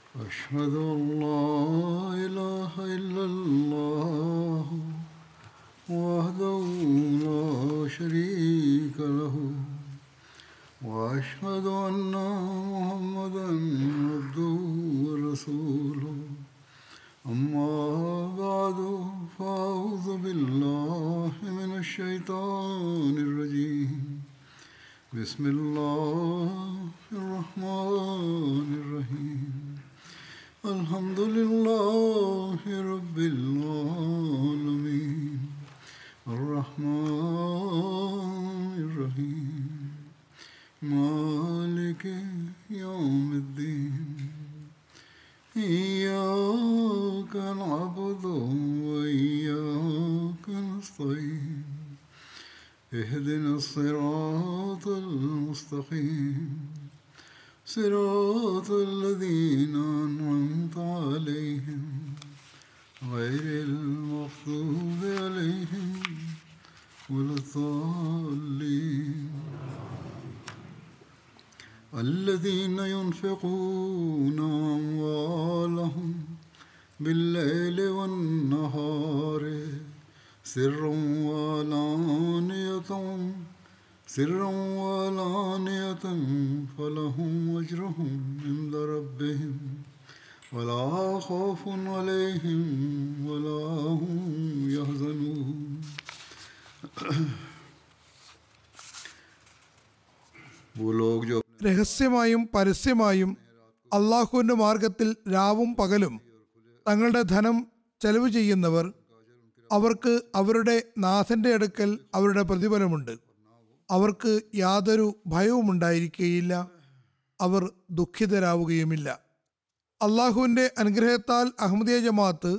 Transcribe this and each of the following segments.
أشهد أن لا إله إلا الله وحده لا شريك له وأشهد أن محمدا عبده ورسوله أما بعد فأعوذ بالله من الشيطان الرجيم بسم الله الرحمن الرحيم الحمد لله رب العالمين الرحمن الرحيم مالك يوم الدين إياك نعبد وإياك نستعين اهدنا الصراط المستقيم صراط الذين أنعمت عليهم غير المغضوب عليهم ولا الضالين الذين ينفقون أموالهم بالليل والنهار سرا وعلانية سرا وعلانية فلهم أجرهم عند ربهم ولا خوف عليهم ولا هم يحزنون वो लोग जो രഹസ്യമായും പരസ്യമായും അള്ളാഹുവിൻ്റെ മാർഗത്തിൽ രാവും പകലും തങ്ങളുടെ ധനം ചെലവ് ചെയ്യുന്നവർ അവർക്ക് അവരുടെ നാഥന്റെ അടുക്കൽ അവരുടെ പ്രതിഫലമുണ്ട് അവർക്ക് യാതൊരു ഭയവും ഉണ്ടായിരിക്കുകയില്ല അവർ ദുഃഖിതരാവുകയുമില്ല അള്ളാഹുവിൻ്റെ അനുഗ്രഹത്താൽ അഹമ്മദിയ ജമാഅത്ത്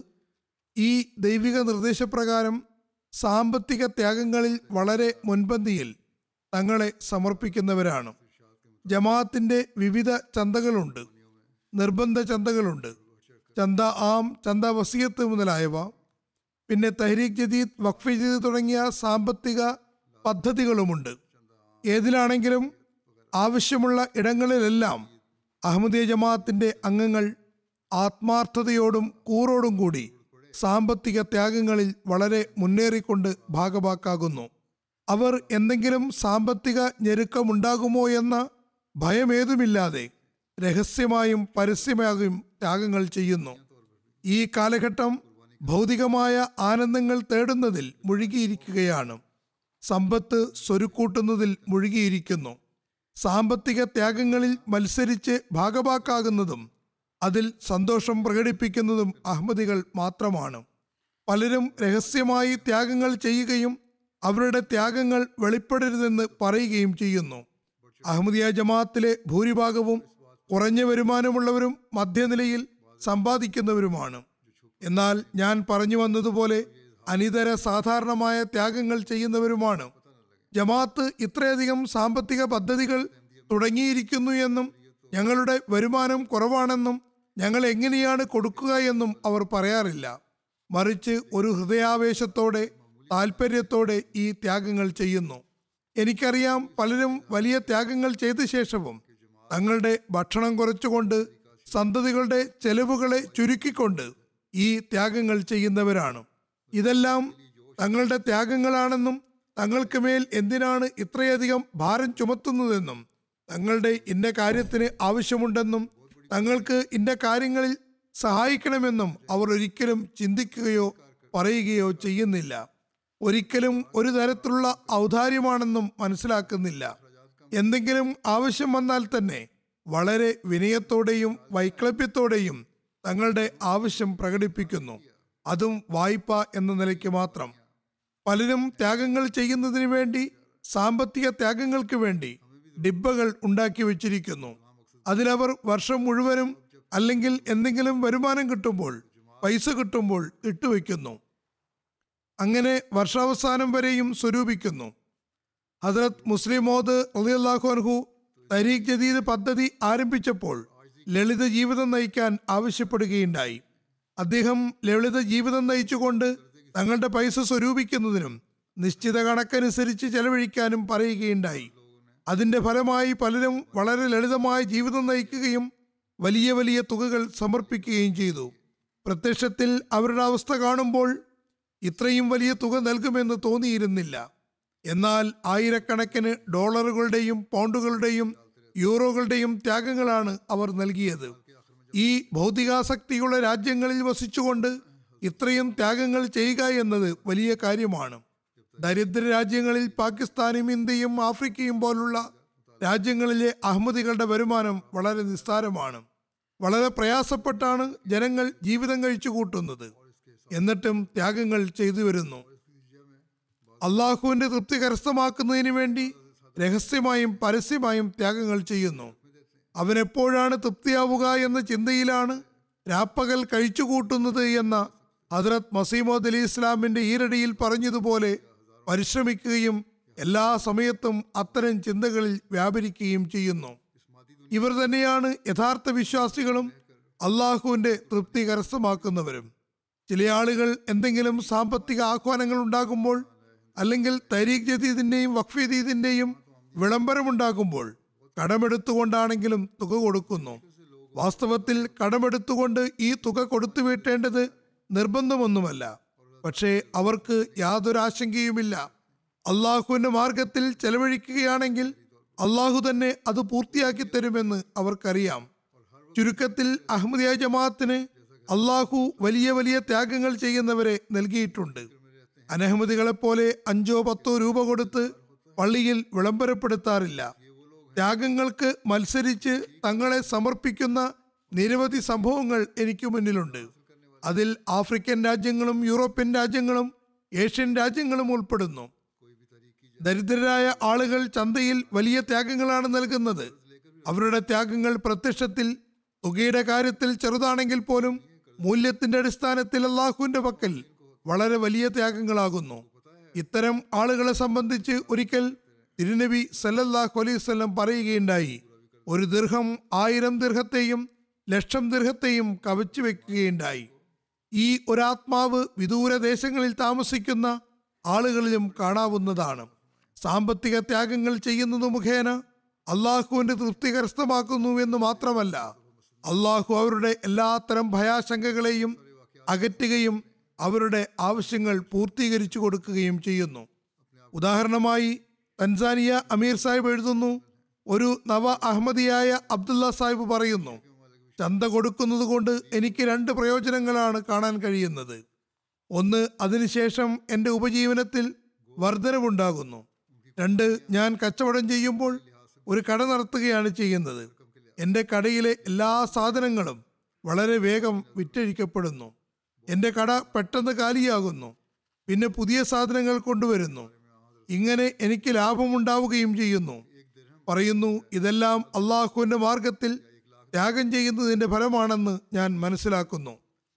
ഈ ദൈവിക നിർദ്ദേശപ്രകാരം സാമ്പത്തിക ത്യാഗങ്ങളിൽ വളരെ മുൻപന്തിയിൽ തങ്ങളെ സമർപ്പിക്കുന്നവരാണ് ജമാഅത്തിന്റെ വിവിധ ചന്തകളുണ്ട് നിർബന്ധ ചന്തകളുണ്ട് ചന്ത ആം ചന്ത വസീയത്ത് മുതലായവ പിന്നെ തഹരീഖ് ജദീദ് വഖഫ് ജദീദ് തുടങ്ങിയ സാമ്പത്തിക പദ്ധതികളുമുണ്ട് ഏതിലാണെങ്കിലും ആവശ്യമുള്ള ഇടങ്ങളിലെല്ലാം അഹമ്മദിയ ജമാഅത്തിന്റെ അംഗങ്ങൾ ആത്മാർത്ഥതയോടും കൂറോടും കൂടി സാമ്പത്തിക ത്യാഗങ്ങളിൽ വളരെ മുന്നേറിക്കൊണ്ട് ഭാഗവാക്കാകുന്നു അവർ എന്തെങ്കിലും സാമ്പത്തിക ഞെരുക്കമുണ്ടാകുമോ എന്ന ഭയമേതുമില്ലാതെ രഹസ്യമായും പരസ്യമായും ത്യാഗങ്ങൾ ചെയ്യുന്നു ഈ കാലഘട്ടം ഭൗതികമായ ആനന്ദങ്ങൾ തേടുന്നതിൽ മുഴുകിയിരിക്കുകയാണ് സമ്പത്ത് സ്വരുക്കൂട്ടുന്നതിൽ മുഴുകിയിരിക്കുന്നു സാമ്പത്തിക ത്യാഗങ്ങളിൽ മത്സരിച്ച് ഭാഗവാക്കാകുന്നതും അതിൽ സന്തോഷം പ്രകടിപ്പിക്കുന്നതും അഹമ്മദികൾ മാത്രമാണ് പലരും രഹസ്യമായി ത്യാഗങ്ങൾ ചെയ്യുകയും അവരുടെ ത്യാഗങ്ങൾ വെളിപ്പെടരുതെന്ന് പറയുകയും ചെയ്യുന്നു അഹമ്മദിയ ജമാഅത്തിലെ ഭൂരിഭാഗവും കുറഞ്ഞ വരുമാനമുള്ളവരും മധ്യനിലയിൽ സമ്പാദിക്കുന്നവരുമാണ് എന്നാൽ ഞാൻ പറഞ്ഞു വന്നതുപോലെ അനിതര സാധാരണമായ ത്യാഗങ്ങൾ ചെയ്യുന്നവരുമാണ് ജമാഅത്ത് ഇത്രയധികം സാമ്പത്തിക പദ്ധതികൾ തുടങ്ങിയിരിക്കുന്നു എന്നും ഞങ്ങളുടെ വരുമാനം കുറവാണെന്നും ഞങ്ങൾ എങ്ങനെയാണ് കൊടുക്കുക എന്നും അവർ പറയാറില്ല മറിച്ച് ഒരു ഹൃദയാവേശത്തോടെ താല്പര്യത്തോടെ ഈ ത്യാഗങ്ങൾ ചെയ്യുന്നു എനിക്കറിയാം പലരും വലിയ ത്യാഗങ്ങൾ ചെയ്ത ശേഷവും തങ്ങളുടെ ഭക്ഷണം കുറച്ചുകൊണ്ട് സന്തതികളുടെ ചെലവുകളെ ചുരുക്കിക്കൊണ്ട് ഈ ത്യാഗങ്ങൾ ചെയ്യുന്നവരാണ് ഇതെല്ലാം തങ്ങളുടെ ത്യാഗങ്ങളാണെന്നും തങ്ങൾക്ക് മേൽ എന്തിനാണ് ഇത്രയധികം ഭാരം ചുമത്തുന്നതെന്നും തങ്ങളുടെ ഇന്ന കാര്യത്തിന് ആവശ്യമുണ്ടെന്നും തങ്ങൾക്ക് ഇന്ന കാര്യങ്ങളിൽ സഹായിക്കണമെന്നും അവർ ഒരിക്കലും ചിന്തിക്കുകയോ പറയുകയോ ചെയ്യുന്നില്ല ഒരിക്കലും ഒരു തരത്തിലുള്ള ഔദാര്യമാണെന്നും മനസ്സിലാക്കുന്നില്ല എന്തെങ്കിലും ആവശ്യം വന്നാൽ തന്നെ വളരെ വിനയത്തോടെയും വൈക്ലഭ്യത്തോടെയും തങ്ങളുടെ ആവശ്യം പ്രകടിപ്പിക്കുന്നു അതും വായ്പ എന്ന നിലയ്ക്ക് മാത്രം പലരും ത്യാഗങ്ങൾ ചെയ്യുന്നതിന് വേണ്ടി സാമ്പത്തിക ത്യാഗങ്ങൾക്ക് വേണ്ടി ഡിബ്ബകൾ ഉണ്ടാക്കി വെച്ചിരിക്കുന്നു അതിലവർ വർഷം മുഴുവനും അല്ലെങ്കിൽ എന്തെങ്കിലും വരുമാനം കിട്ടുമ്പോൾ പൈസ കിട്ടുമ്പോൾ ഇട്ടുവെക്കുന്നു അങ്ങനെ വർഷാവസാനം വരെയും സ്വരൂപിക്കുന്നു ഹസ്രത് മുസ്ലിം മോദ് അലിയല്ലാഹു അൻഹു തരീഖ് ജദീദ് പദ്ധതി ആരംഭിച്ചപ്പോൾ ലളിത ജീവിതം നയിക്കാൻ ആവശ്യപ്പെടുകയുണ്ടായി അദ്ദേഹം ലളിത ജീവിതം നയിച്ചുകൊണ്ട് തങ്ങളുടെ പൈസ സ്വരൂപിക്കുന്നതിനും നിശ്ചിത കണക്കനുസരിച്ച് ചെലവഴിക്കാനും പറയുകയുണ്ടായി അതിന്റെ ഫലമായി പലരും വളരെ ലളിതമായ ജീവിതം നയിക്കുകയും വലിയ വലിയ തുകകൾ സമർപ്പിക്കുകയും ചെയ്തു പ്രത്യക്ഷത്തിൽ അവരുടെ അവസ്ഥ കാണുമ്പോൾ ഇത്രയും വലിയ തുക നൽകുമെന്ന് തോന്നിയിരുന്നില്ല എന്നാൽ ആയിരക്കണക്കിന് ഡോളറുകളുടെയും പൗണ്ടുകളുടെയും യൂറോകളുടെയും ത്യാഗങ്ങളാണ് അവർ നൽകിയത് ഈ ഭൗതികാസക്തിയുള്ള രാജ്യങ്ങളിൽ വസിച്ചുകൊണ്ട് ഇത്രയും ത്യാഗങ്ങൾ ചെയ്യുക എന്നത് വലിയ കാര്യമാണ് ദരിദ്ര രാജ്യങ്ങളിൽ പാകിസ്ഥാനും ഇന്ത്യയും ആഫ്രിക്കയും പോലുള്ള രാജ്യങ്ങളിലെ അഹമ്മദികളുടെ വരുമാനം വളരെ നിസ്സാരമാണ് വളരെ പ്രയാസപ്പെട്ടാണ് ജനങ്ങൾ ജീവിതം കഴിച്ചു കൂട്ടുന്നത് എന്നിട്ടും ത്യാഗങ്ങൾ ചെയ്തു വരുന്നു അള്ളാഹുവിന്റെ തൃപ്തി കരസ്ഥമാക്കുന്നതിന് വേണ്ടി രഹസ്യമായും പരസ്യമായും ത്യാഗങ്ങൾ ചെയ്യുന്നു അവനെപ്പോഴാണ് തൃപ്തിയാവുക എന്ന ചിന്തയിലാണ് രാപ്പകൽ കഴിച്ചുകൂട്ടുന്നത് എന്ന ഹദ്രത് മസീമോദ് അലി ഇസ്ലാമിന്റെ ഈരടിയിൽ പറഞ്ഞതുപോലെ പരിശ്രമിക്കുകയും എല്ലാ സമയത്തും അത്തരം ചിന്തകളിൽ വ്യാപരിക്കുകയും ചെയ്യുന്നു ഇവർ തന്നെയാണ് യഥാർത്ഥ വിശ്വാസികളും അള്ളാഹുവിന്റെ തൃപ്തി കരസ്ഥമാക്കുന്നവരും ചില ആളുകൾ എന്തെങ്കിലും സാമ്പത്തിക ആഹ്വാനങ്ങൾ ഉണ്ടാകുമ്പോൾ അല്ലെങ്കിൽ തരീഖ് ജദീദിന്റെയും വഖഫ് ജദീദിന്റെയും വിളംബരമുണ്ടാകുമ്പോൾ കടമെടുത്തുകൊണ്ടാണെങ്കിലും തുക കൊടുക്കുന്നു വാസ്തവത്തിൽ കടമെടുത്തുകൊണ്ട് ഈ തുക കൊടുത്തു വീട്ടേണ്ടത് നിർബന്ധമൊന്നുമല്ല പക്ഷേ അവർക്ക് യാതൊരു ആശങ്കയുമില്ല അള്ളാഹുവിന്റെ മാർഗത്തിൽ ചെലവഴിക്കുകയാണെങ്കിൽ അള്ളാഹു തന്നെ അത് പൂർത്തിയാക്കി തരുമെന്ന് അവർക്കറിയാം ചുരുക്കത്തിൽ അഹമ്മദിയ ജമാഅത്തിന് അള്ളാഹു വലിയ വലിയ ത്യാഗങ്ങൾ ചെയ്യുന്നവരെ നൽകിയിട്ടുണ്ട് അനഹമ്മദികളെ പോലെ അഞ്ചോ പത്തോ രൂപ കൊടുത്ത് പള്ളിയിൽ വിളംബരപ്പെടുത്താറില്ല ത്യാഗങ്ങൾക്ക് മത്സരിച്ച് തങ്ങളെ സമർപ്പിക്കുന്ന നിരവധി സംഭവങ്ങൾ എനിക്ക് മുന്നിലുണ്ട് അതിൽ ആഫ്രിക്കൻ രാജ്യങ്ങളും യൂറോപ്യൻ രാജ്യങ്ങളും ഏഷ്യൻ രാജ്യങ്ങളും ഉൾപ്പെടുന്നു ദരിദ്രരായ ആളുകൾ ചന്തയിൽ വലിയ ത്യാഗങ്ങളാണ് നൽകുന്നത് അവരുടെ ത്യാഗങ്ങൾ പ്രത്യക്ഷത്തിൽ തുകയുടെ കാര്യത്തിൽ ചെറുതാണെങ്കിൽ പോലും മൂല്യത്തിന്റെ അടിസ്ഥാനത്തിൽ അള്ളാഹുവിന്റെ പക്കൽ വളരെ വലിയ ത്യാഗങ്ങളാകുന്നു ഇത്തരം ആളുകളെ സംബന്ധിച്ച് ഒരിക്കൽ തിരുനബി സല്ലല്ലാഹു അലൈഹി വസല്ലം പറയുകയുണ്ടായി ഒരു ദീർഘം ആയിരം ദീർഘത്തെയും ലക്ഷം ദീർഘത്തെയും കവച്ചു വെക്കുകയുണ്ടായി ഈ ഒരാത്മാവ് വിദൂര ദേശങ്ങളിൽ താമസിക്കുന്ന ആളുകളിലും കാണാവുന്നതാണ് സാമ്പത്തിക ത്യാഗങ്ങൾ ചെയ്യുന്നത് മുഖേന അള്ളാഹുവിന്റെ തൃപ്തി കരസ്ഥമാക്കുന്നു എന്ന് മാത്രമല്ല അള്ളാഹു അവരുടെ എല്ലാത്തരം ഭയാശങ്കകളെയും അകറ്റുകയും അവരുടെ ആവശ്യങ്ങൾ പൂർത്തീകരിച്ചു കൊടുക്കുകയും ചെയ്യുന്നു ഉദാഹരണമായി തൻസാനിയ അമീർ സാഹിബ് എഴുതുന്നു ഒരു നവ അഹമ്മദിയായ അബ്ദുള്ള സാഹിബ് പറയുന്നു ചന്ത കൊടുക്കുന്നത് കൊണ്ട് എനിക്ക് രണ്ട് പ്രയോജനങ്ങളാണ് കാണാൻ കഴിയുന്നത് ഒന്ന് അതിനുശേഷം എൻ്റെ ഉപജീവനത്തിൽ വർധനവുണ്ടാകുന്നു രണ്ട് ഞാൻ കച്ചവടം ചെയ്യുമ്പോൾ ഒരു കട നടത്തുകയാണ് ചെയ്യുന്നത് എൻ്റെ കടയിലെ എല്ലാ സാധനങ്ങളും വളരെ വേഗം വിറ്റഴിക്കപ്പെടുന്നു എൻ്റെ കട പെട്ടെന്ന് കാലിയാകുന്നു പിന്നെ പുതിയ സാധനങ്ങൾ കൊണ്ടുവരുന്നു ഇങ്ങനെ എനിക്ക് ലാഭമുണ്ടാവുകയും ചെയ്യുന്നു പറയുന്നു ഇതെല്ലാം അള്ളാഹുവിന്റെ മാർഗത്തിൽ ത്യാഗം ചെയ്യുന്നതിന്റെ ഫലമാണെന്ന് ഞാൻ മനസ്സിലാക്കുന്നു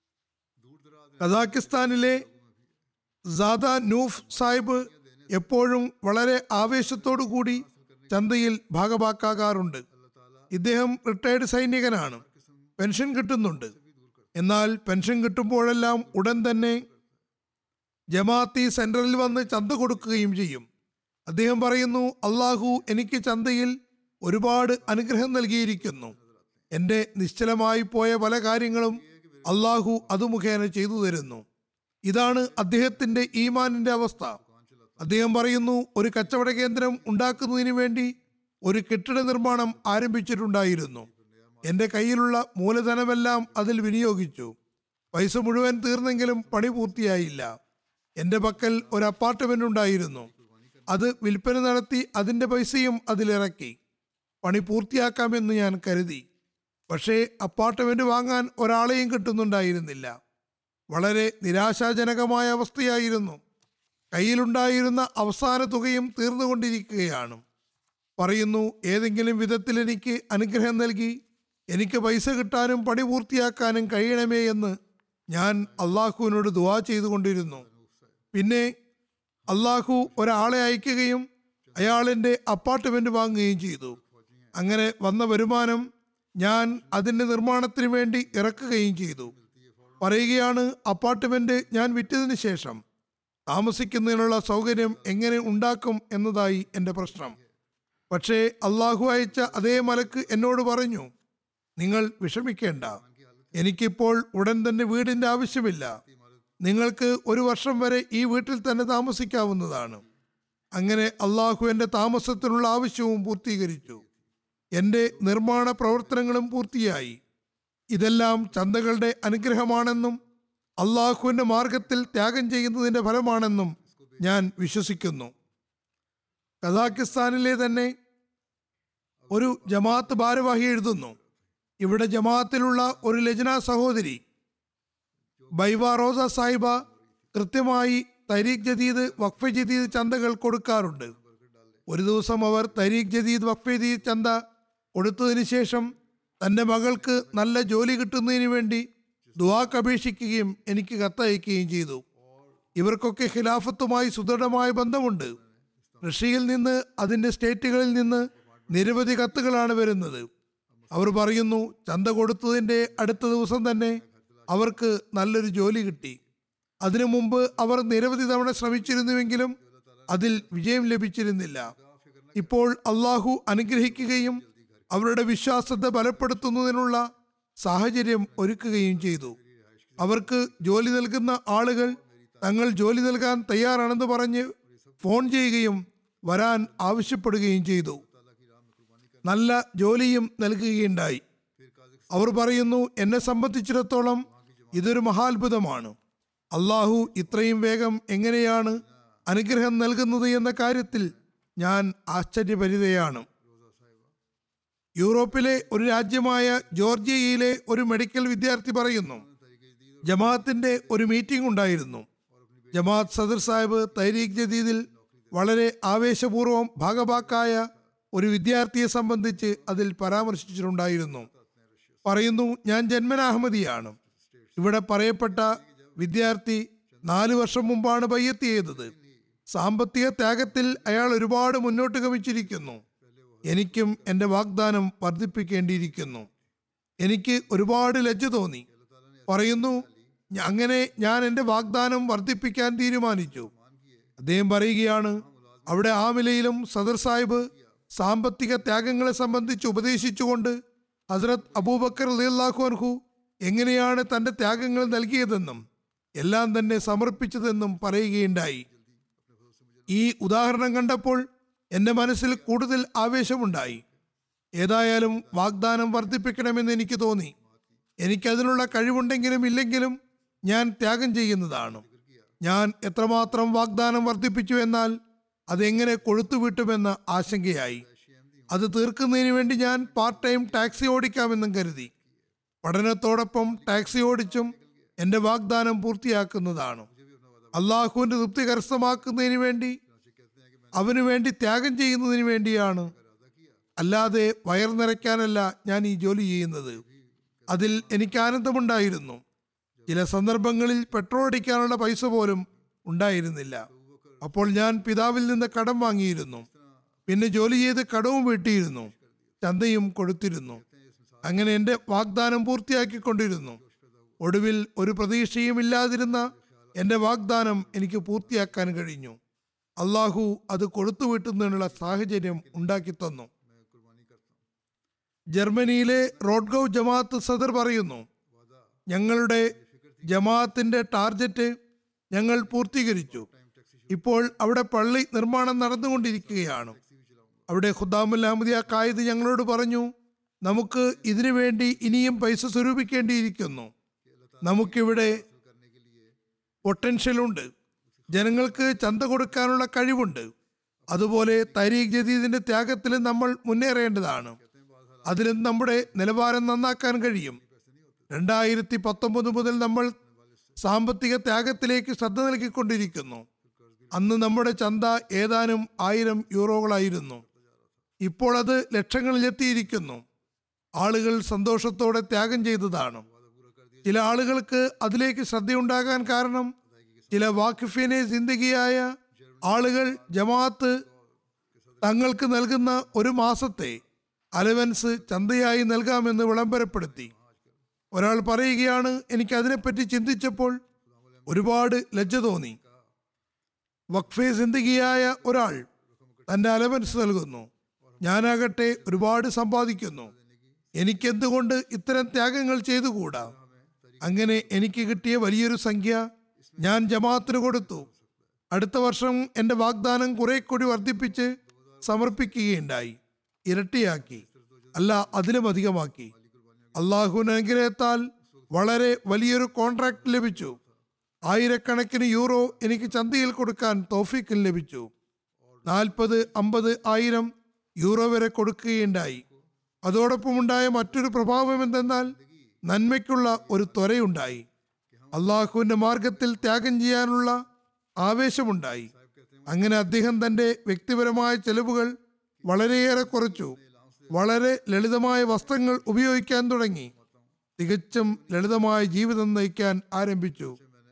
കസാക്കിസ്ഥാനിലെ സാദ നൂഫ് സാഹിബ് എപ്പോഴും വളരെ ആവേശത്തോടു കൂടി ചന്തയിൽ ഭാഗഭാക്കാകാറുണ്ട് ഇദ്ദേഹം റിട്ടയർഡ് സൈനികനാണ് പെൻഷൻ കിട്ടുന്നുണ്ട് എന്നാൽ പെൻഷൻ കിട്ടുമ്പോഴെല്ലാം ഉടൻ തന്നെ ജമാഅത്തി സെന്ററിൽ വന്ന് ചന്ത കൊടുക്കുകയും ചെയ്യും അദ്ദേഹം പറയുന്നു അള്ളാഹു എനിക്ക് ചന്തയിൽ ഒരുപാട് അനുഗ്രഹം നൽകിയിരിക്കുന്നു എൻ്റെ നിശ്ചലമായി പോയ പല കാര്യങ്ങളും അള്ളാഹു അത് മുഖേന ചെയ്തു തരുന്നു ഇതാണ് അദ്ദേഹത്തിന്റെ ഈമാനിന്റെ അവസ്ഥ അദ്ദേഹം പറയുന്നു ഒരു കച്ചവട കേന്ദ്രം ഉണ്ടാക്കുന്നതിന് വേണ്ടി ഒരു കെട്ടിട നിർമ്മാണം ആരംഭിച്ചിട്ടുണ്ടായിരുന്നു എൻ്റെ കയ്യിലുള്ള മൂലധനമെല്ലാം അതിൽ വിനിയോഗിച്ചു പൈസ മുഴുവൻ തീർന്നെങ്കിലും പണി പൂർത്തിയായില്ല എൻ്റെ പക്കൽ ഒരു അപ്പാർട്ട്മെന്റ് ഉണ്ടായിരുന്നു അത് വിൽപ്പന നടത്തി അതിൻ്റെ പൈസയും അതിലിറക്കി പണി പൂർത്തിയാക്കാമെന്ന് ഞാൻ കരുതി പക്ഷേ അപ്പാർട്ട്മെന്റ് വാങ്ങാൻ ഒരാളെയും കിട്ടുന്നുണ്ടായിരുന്നില്ല വളരെ നിരാശാജനകമായ അവസ്ഥയായിരുന്നു കയ്യിലുണ്ടായിരുന്ന അവസാന തുകയും തീർന്നുകൊണ്ടിരിക്കുകയാണ് പറയുന്നു ഏതെങ്കിലും വിധത്തിൽ എനിക്ക് അനുഗ്രഹം നൽകി എനിക്ക് പൈസ കിട്ടാനും പണി പൂർത്തിയാക്കാനും കഴിയണമേ എന്ന് ഞാൻ അള്ളാഹുവിനോട് ദുവാ ചെയ്തുകൊണ്ടിരുന്നു പിന്നെ അള്ളാഹു ഒരാളെ അയക്കുകയും അയാളിൻ്റെ അപ്പാർട്ട്മെന്റ് വാങ്ങുകയും ചെയ്തു അങ്ങനെ വന്ന വരുമാനം ഞാൻ അതിൻ്റെ നിർമ്മാണത്തിന് വേണ്ടി ഇറക്കുകയും ചെയ്തു പറയുകയാണ് അപ്പാർട്ട്മെന്റ് ഞാൻ വിറ്റതിന് ശേഷം താമസിക്കുന്നതിനുള്ള സൗകര്യം എങ്ങനെ ഉണ്ടാക്കും എന്നതായി എൻ്റെ പ്രശ്നം പക്ഷേ അള്ളാഹു അയച്ച അതേ മലക്ക് എന്നോട് പറഞ്ഞു നിങ്ങൾ വിഷമിക്കേണ്ട എനിക്കിപ്പോൾ ഉടൻ തന്നെ വീടിന്റെ ആവശ്യമില്ല നിങ്ങൾക്ക് ഒരു വർഷം വരെ ഈ വീട്ടിൽ തന്നെ താമസിക്കാവുന്നതാണ് അങ്ങനെ അള്ളാഹു എൻ്റെ താമസത്തിനുള്ള ആവശ്യവും പൂർത്തീകരിച്ചു എൻ്റെ നിർമ്മാണ പ്രവർത്തനങ്ങളും പൂർത്തിയായി ഇതെല്ലാം ചന്തകളുടെ അനുഗ്രഹമാണെന്നും അള്ളാഹുവിൻ്റെ മാർഗത്തിൽ ത്യാഗം ചെയ്യുന്നതിൻ്റെ ഫലമാണെന്നും ഞാൻ വിശ്വസിക്കുന്നു കസാക്കിസ്ഥാനിലെ തന്നെ ഒരു ജമാഅത്ത് ഭാരവാഹി എഴുതുന്നു ഇവിടെ ജമാഅത്തിലുള്ള ഒരു ലജ്ന സഹോദരി ബൈവ റോസ സാഹിബ കൃത്യമായി തരീഖ് ജദീദ് വഖഫ് ജദീദ് ചന്തകൾ കൊടുക്കാറുണ്ട് ഒരു ദിവസം അവർ തരീഖ് ജദീദ് വഖഫ് ജദീദ് ചന്ത കൊടുത്തതിന് ശേഷം തൻ്റെ മകൾക്ക് നല്ല ജോലി കിട്ടുന്നതിന് വേണ്ടി ദുവാക്ക് അപേക്ഷിക്കുകയും എനിക്ക് കത്തയക്കുകയും ചെയ്തു ഇവർക്കൊക്കെ ഖിലാഫത്തുമായി സുദൃഢമായ ബന്ധമുണ്ട് റഷ്യയിൽ നിന്ന് അതിൻ്റെ സ്റ്റേറ്റുകളിൽ നിന്ന് നിരവധി കത്തുകളാണ് വരുന്നത് അവർ പറയുന്നു ചന്ത കൊടുത്തതിൻ്റെ അടുത്ത ദിവസം തന്നെ അവർക്ക് നല്ലൊരു ജോലി കിട്ടി അതിനു മുമ്പ് അവർ നിരവധി തവണ ശ്രമിച്ചിരുന്നുവെങ്കിലും അതിൽ വിജയം ലഭിച്ചിരുന്നില്ല ഇപ്പോൾ അള്ളാഹു അനുഗ്രഹിക്കുകയും അവരുടെ വിശ്വാസത്തെ ബലപ്പെടുത്തുന്നതിനുള്ള സാഹചര്യം ഒരുക്കുകയും ചെയ്തു അവർക്ക് ജോലി നൽകുന്ന ആളുകൾ തങ്ങൾ ജോലി നൽകാൻ തയ്യാറാണെന്ന് പറഞ്ഞ് ഫോൺ ചെയ്യുകയും വരാൻ ആവശ്യപ്പെടുകയും ചെയ്തു നല്ല ജോലിയും നൽകുകയുണ്ടായി അവർ പറയുന്നു എന്നെ സംബന്ധിച്ചിടത്തോളം ഇതൊരു മഹാത്ഭുതമാണ് അള്ളാഹു ഇത്രയും വേഗം എങ്ങനെയാണ് അനുഗ്രഹം നൽകുന്നത് എന്ന കാര്യത്തിൽ ഞാൻ ആശ്ചര്യപരിതയാണ് യൂറോപ്പിലെ ഒരു രാജ്യമായ ജോർജിയയിലെ ഒരു മെഡിക്കൽ വിദ്യാർത്ഥി പറയുന്നു ജമാഅത്തിന്റെ ഒരു മീറ്റിംഗ് ഉണ്ടായിരുന്നു ജമാഅത്ത് സദർ സാഹിബ് തൈരീഖ് ജദീദിൽ വളരെ ആവേശപൂർവ്വം ഭാഗഭാക്കായ ഒരു വിദ്യാർത്ഥിയെ സംബന്ധിച്ച് അതിൽ പരാമർശിച്ചിട്ടുണ്ടായിരുന്നു പറയുന്നു ഞാൻ ജന്മനാഹമ്മദിയാണ് ഇവിടെ പറയപ്പെട്ട വിദ്യാർത്ഥി നാല് വർഷം മുമ്പാണ് ബയ്യത്ത് ചെയ്തത് സാമ്പത്തിക ത്യാഗത്തിൽ അയാൾ ഒരുപാട് മുന്നോട്ട് ഗമിച്ചിരിക്കുന്നു എനിക്കും എൻ്റെ വാഗ്ദാനം വർദ്ധിപ്പിക്കേണ്ടിയിരിക്കുന്നു എനിക്ക് ഒരുപാട് ലജ്ജ തോന്നി പറയുന്നു "ഞ- അങ്ങനെ ഞാൻ എൻ്റെ വാഗ്ദാനം വർദ്ധിപ്പിക്കാൻ തീരുമാനിച്ചു അദ്ദേഹം പറയുകയാണ് അവിടെ ആമിലയിലും സദർ സാഹിബ് സാമ്പത്തിക ത്യാഗങ്ങളെ സംബന്ധിച്ച് ഉപദേശിച്ചുകൊണ്ട് ഹസ്രത് അബൂബക്കർ അലിയല്ലാഹു അൻഹു എങ്ങനെയാണ് തൻ്റെ ത്യാഗങ്ങൾ നൽകിയതെന്നും എല്ലാം തന്നെ സമർപ്പിച്ചതെന്നും പറയുകയുണ്ടായി ഈ ഉദാഹരണം കണ്ടപ്പോൾ എൻ്റെ മനസ്സിൽ കൂടുതൽ ആവേശമുണ്ടായി ഏതായാലും വാഗ്ദാനം വർദ്ധിപ്പിക്കണമെന്ന് എനിക്ക് തോന്നി എനിക്കതിനുള്ള കഴിവുണ്ടെങ്കിലും ഇല്ലെങ്കിലും ഞാൻ ത്യാഗം ചെയ്യുന്നതാണ് ഞാൻ എത്രമാത്രം വാഗ്ദാനം വർദ്ധിപ്പിച്ചു എന്നാൽ അതെങ്ങനെ കൊഴുത്തുവിട്ടുമെന്ന ആശങ്കയായി അത് തീർക്കുന്നതിന് വേണ്ടി ഞാൻ പാർട്ട് ടൈം ടാക്സി ഓടിക്കാമെന്നും കരുതി പഠനത്തോടൊപ്പം ടാക്സി ഓടിച്ചും എൻ്റെ വാഗ്ദാനം പൂർത്തിയാക്കുന്നതാണ് അള്ളാഹുവിൻ്റെ തൃപ്തി കരസ്ഥമാക്കുന്നതിന് വേണ്ടി അവന് വേണ്ടി ത്യാഗം ചെയ്യുന്നതിന് വേണ്ടിയാണ് അല്ലാതെ വയർ നിറയ്ക്കാനല്ല ഞാൻ ഈ ജോലി ചെയ്യുന്നത് അതിൽ എനിക്ക് ആനന്ദമുണ്ടായിരുന്നു ചില സന്ദർഭങ്ങളിൽ പെട്രോൾ അടിക്കാനുള്ള പൈസ പോലും ഉണ്ടായിരുന്നില്ല അപ്പോൾ ഞാൻ പിതാവിൽ നിന്ന് കടം വാങ്ങിയിരുന്നു പിന്നെ ജോലി ചെയ്ത് കടവും വീട്ടിയിരുന്നു ചന്തയും കൊടുത്തിരുന്നു അങ്ങനെ എൻ്റെ വാഗ്ദാനം പൂർത്തിയാക്കിക്കൊണ്ടിരുന്നു ഒടുവിൽ ഒരു പ്രതീക്ഷയും ഇല്ലാതിരുന്ന എൻ്റെ വാഗ്ദാനം എനിക്ക് പൂർത്തിയാക്കാൻ കഴിഞ്ഞു അള്ളാഹു അത് കൊടുത്തു വീട്ടുന്നതിനുള്ള സാഹചര്യം ഉണ്ടാക്കി തന്നു ജർമ്മനിയിലെ റോഡ്ഗൌ ജമാഅത്ത് സദർ പറയുന്നു ഞങ്ങളുടെ ജമാഅത്തിന്റെ ടാർജറ്റ് ഞങ്ങൾ പൂർത്തീകരിച്ചു ഇപ്പോൾ അവിടെ പള്ളി നിർമ്മാണം നടന്നുകൊണ്ടിരിക്കുകയാണ് അവിടെ ഖുദ്ദാമുൽ അഹമ്മദിയ കായിദ് ഞങ്ങളോട് പറഞ്ഞു നമുക്ക് ഇതിനു വേണ്ടി ഇനിയും പൈസ സ്വരൂപിക്കേണ്ടിയിരിക്കുന്നു നമുക്കിവിടെ പൊട്ടൻഷ്യൽ ഉണ്ട് ജനങ്ങൾക്ക് ചന്ത കൊടുക്കാനുള്ള കഴിവുണ്ട് അതുപോലെ തരീഖ് ജദീദിന്റെ ത്യാഗത്തിൽ നമ്മൾ മുന്നേറേണ്ടതാണ് അതിലും നമ്മുടെ നിലവാരം നന്നാക്കാൻ കഴിയും രണ്ടായിരത്തി പത്തൊമ്പത് മുതൽ നമ്മൾ സാമ്പത്തിക ത്യാഗത്തിലേക്ക് ശ്രദ്ധ നൽകിക്കൊണ്ടിരിക്കുന്നു അന്ന് നമ്മുടെ ചന്ത ഏതാനും ആയിരം യൂറോകളായിരുന്നു ഇപ്പോൾ അത് ലക്ഷങ്ങളിലെത്തിയിരിക്കുന്നു ആളുകൾ സന്തോഷത്തോടെ ത്യാഗം ചെയ്തതാണ് ചില ആളുകൾക്ക് അതിലേക്ക് ശ്രദ്ധയുണ്ടാകാൻ കാരണം ചില വാക്കിഫിനെ സിന്ദഗിയായ ആളുകൾ ജമാഅത്ത് തങ്ങൾക്ക് നൽകുന്ന ഒരു മാസത്തെ അലവൻസ് ചന്തയായി നൽകാമെന്ന് വിളംബരപ്പെടുത്തി ഒരാൾ പറയുകയാണ് എനിക്ക് അതിനെപ്പറ്റി ചിന്തിച്ചപ്പോൾ ഒരുപാട് ലജ്ജ തോന്നി വഖഫെ സിന്ദഗിയായ ഒരാൾ തന്റെ അലവൻസ് നൽകുന്നു ഞാനാകട്ടെ ഒരുപാട് സമ്പാദിക്കുന്നു എനിക്കെന്തുകൊണ്ട് ഇത്തരം ത്യാഗങ്ങൾ ചെയ്തുകൂടാ അങ്ങനെ എനിക്ക് കിട്ടിയ വലിയൊരു സംഖ്യ ഞാൻ ജമാഅത്തിന് കൊടുത്തു അടുത്ത വർഷം എൻ്റെ വാഗ്ദാനം കുറെ കൂടി വർദ്ധിപ്പിച്ച് സമർപ്പിക്കുകയുണ്ടായി ഇരട്ടിയാക്കി അല്ല അതിലും അധികമാക്കി അള്ളാഹുവിന് അനുഗ്രഹത്താൽ വളരെ വലിയൊരു കോൺട്രാക്ട് ലഭിച്ചു ആയിരക്കണക്കിന് യൂറോ എനിക്ക് ചന്തയിൽ കൊടുക്കാൻ തോഫിക്കിൽ ലഭിച്ചു നാൽപ്പത് അമ്പത് ആയിരം യൂറോ വരെ കൊടുക്കുകയുണ്ടായി അതോടൊപ്പം ഉണ്ടായ മറ്റൊരു പ്രഭാവം എന്തെന്നാൽ നന്മയ്ക്കുള്ള ഒരു ത്വരയുണ്ടായി അള്ളാഹുവിന്റെ മാർഗത്തിൽ ത്യാഗം ചെയ്യാനുള്ള ആവേശമുണ്ടായി അങ്ങനെ അദ്ദേഹം തന്റെ വ്യക്തിപരമായ ചെലവുകൾ വളരെയേറെ കുറച്ചു വളരെ ലളിതമായ വസ്ത്രങ്ങൾ ഉപയോഗിക്കാൻ തുടങ്ങി തികച്ചും ലളിതമായ ജീവിതം നയിക്കാൻ ആരംഭിച്ചു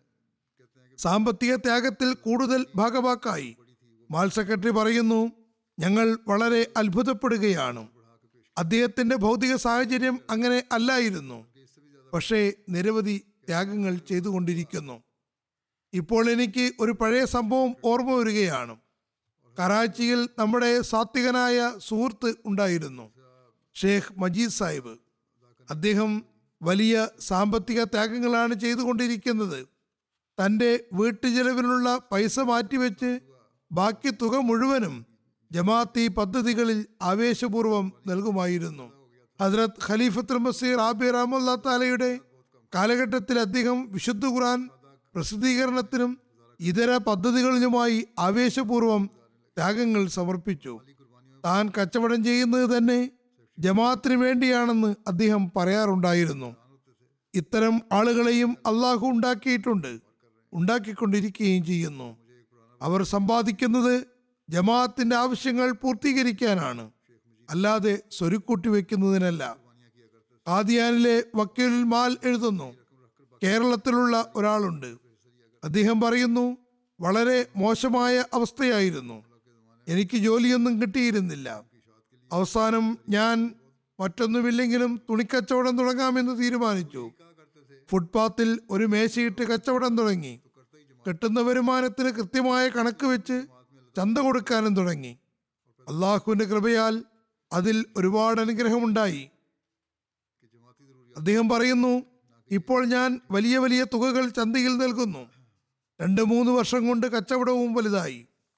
സാമ്പത്തിക ത്യാഗത്തിൽ കൂടുതൽ ഭാഗവാക്കായി മാൽ സെക്രട്ടറി പറയുന്നു ഞങ്ങൾ വളരെ അത്ഭുതപ്പെടുകയാണ് അദ്ദേഹത്തിന്റെ ഭൗതിക സാഹചര്യം അങ്ങനെ അല്ലായിരുന്നു പക്ഷേ നിരവധി ത്യാഗങ്ങൾ ചെയ്തുകൊണ്ടിരിക്കുന്നു ഇപ്പോൾ എനിക്ക് ഒരു പഴയ സംഭവം ഓർമ്മ വരികയാണ് കറാച്ചിയിൽ നമ്മുടെ സാത്വികനായ സുഹൃത്ത് ഉണ്ടായിരുന്നു ഷേഖ് മജീദ് സാഹിബ് അദ്ദേഹം വലിയ സാമ്പത്തിക ത്യാഗങ്ങളാണ് ചെയ്തുകൊണ്ടിരിക്കുന്നത് തൻ്റെ വീട്ടുചെലവിനുള്ള പൈസ മാറ്റിവെച്ച് ബാക്കി തുക മുഴുവനും ജമാഅത്തി പദ്ധതികളിൽ ആവേശപൂർവ്വം നൽകുമായിരുന്നു ഹജ്രത് ഖലീഫത്തുൽ മസീർ ആബി റഹമുല്ലാ താലയുടെ കാലഘട്ടത്തിൽ അദ്ദേഹം വിശുദ്ധ ഖുർആൻ പ്രസിദ്ധീകരണത്തിനും ഇതര പദ്ധതികളിലുമായി ആവേശപൂർവ്വം ത്യാഗങ്ങൾ സമർപ്പിച്ചു താൻ കച്ചവടം ചെയ്യുന്നത് തന്നെ ജമാഅത്തിന് വേണ്ടിയാണെന്ന് അദ്ദേഹം പറയാറുണ്ടായിരുന്നു ഇത്തരം ആളുകളെയും അള്ളാഹു ഉണ്ടാക്കിയിട്ടുണ്ട് ഉണ്ടാക്കിക്കൊണ്ടിരിക്കുകയും ചെയ്യുന്നു അവർ സമ്പാദിക്കുന്നത് ജമാഅത്തിന്റെ ആവശ്യങ്ങൾ പൂർത്തീകരിക്കാനാണ് അല്ലാതെ സ്വരുക്കൂട്ടി വെക്കുന്നതിനല്ല ആദിയാനിലെ വക്കീൽ മാൽ എഴുതുന്നു കേരളത്തിലുള്ള ഒരാളുണ്ട് അദ്ദേഹം പറയുന്നു വളരെ മോശമായ അവസ്ഥയായിരുന്നു എനിക്ക് ജോലിയൊന്നും കിട്ടിയിരുന്നില്ല അവസാനം ഞാൻ മറ്റൊന്നുമില്ലെങ്കിലും തുണിക്കച്ചവടം തുടങ്ങാമെന്ന് തീരുമാനിച്ചു ഫുട്പാത്തിൽ ഒരു മേശയിട്ട് കച്ചവടം തുടങ്ങി കിട്ടുന്ന വരുമാനത്തിന് കൃത്യമായ കണക്ക് വെച്ച് ചന്ത കൊടുക്കാനും തുടങ്ങി അള്ളാഹുവിന്റെ കൃപയാൽ അതിൽ ഒരുപാട് അനുഗ്രഹമുണ്ടായി അദ്ദേഹം പറയുന്നു ഇപ്പോൾ ഞാൻ വലിയ വലിയ തുകകൾ ചന്തയിൽ നൽകുന്നു രണ്ട് മൂന്ന് വർഷം കൊണ്ട് കച്ചവടവും വലുതായി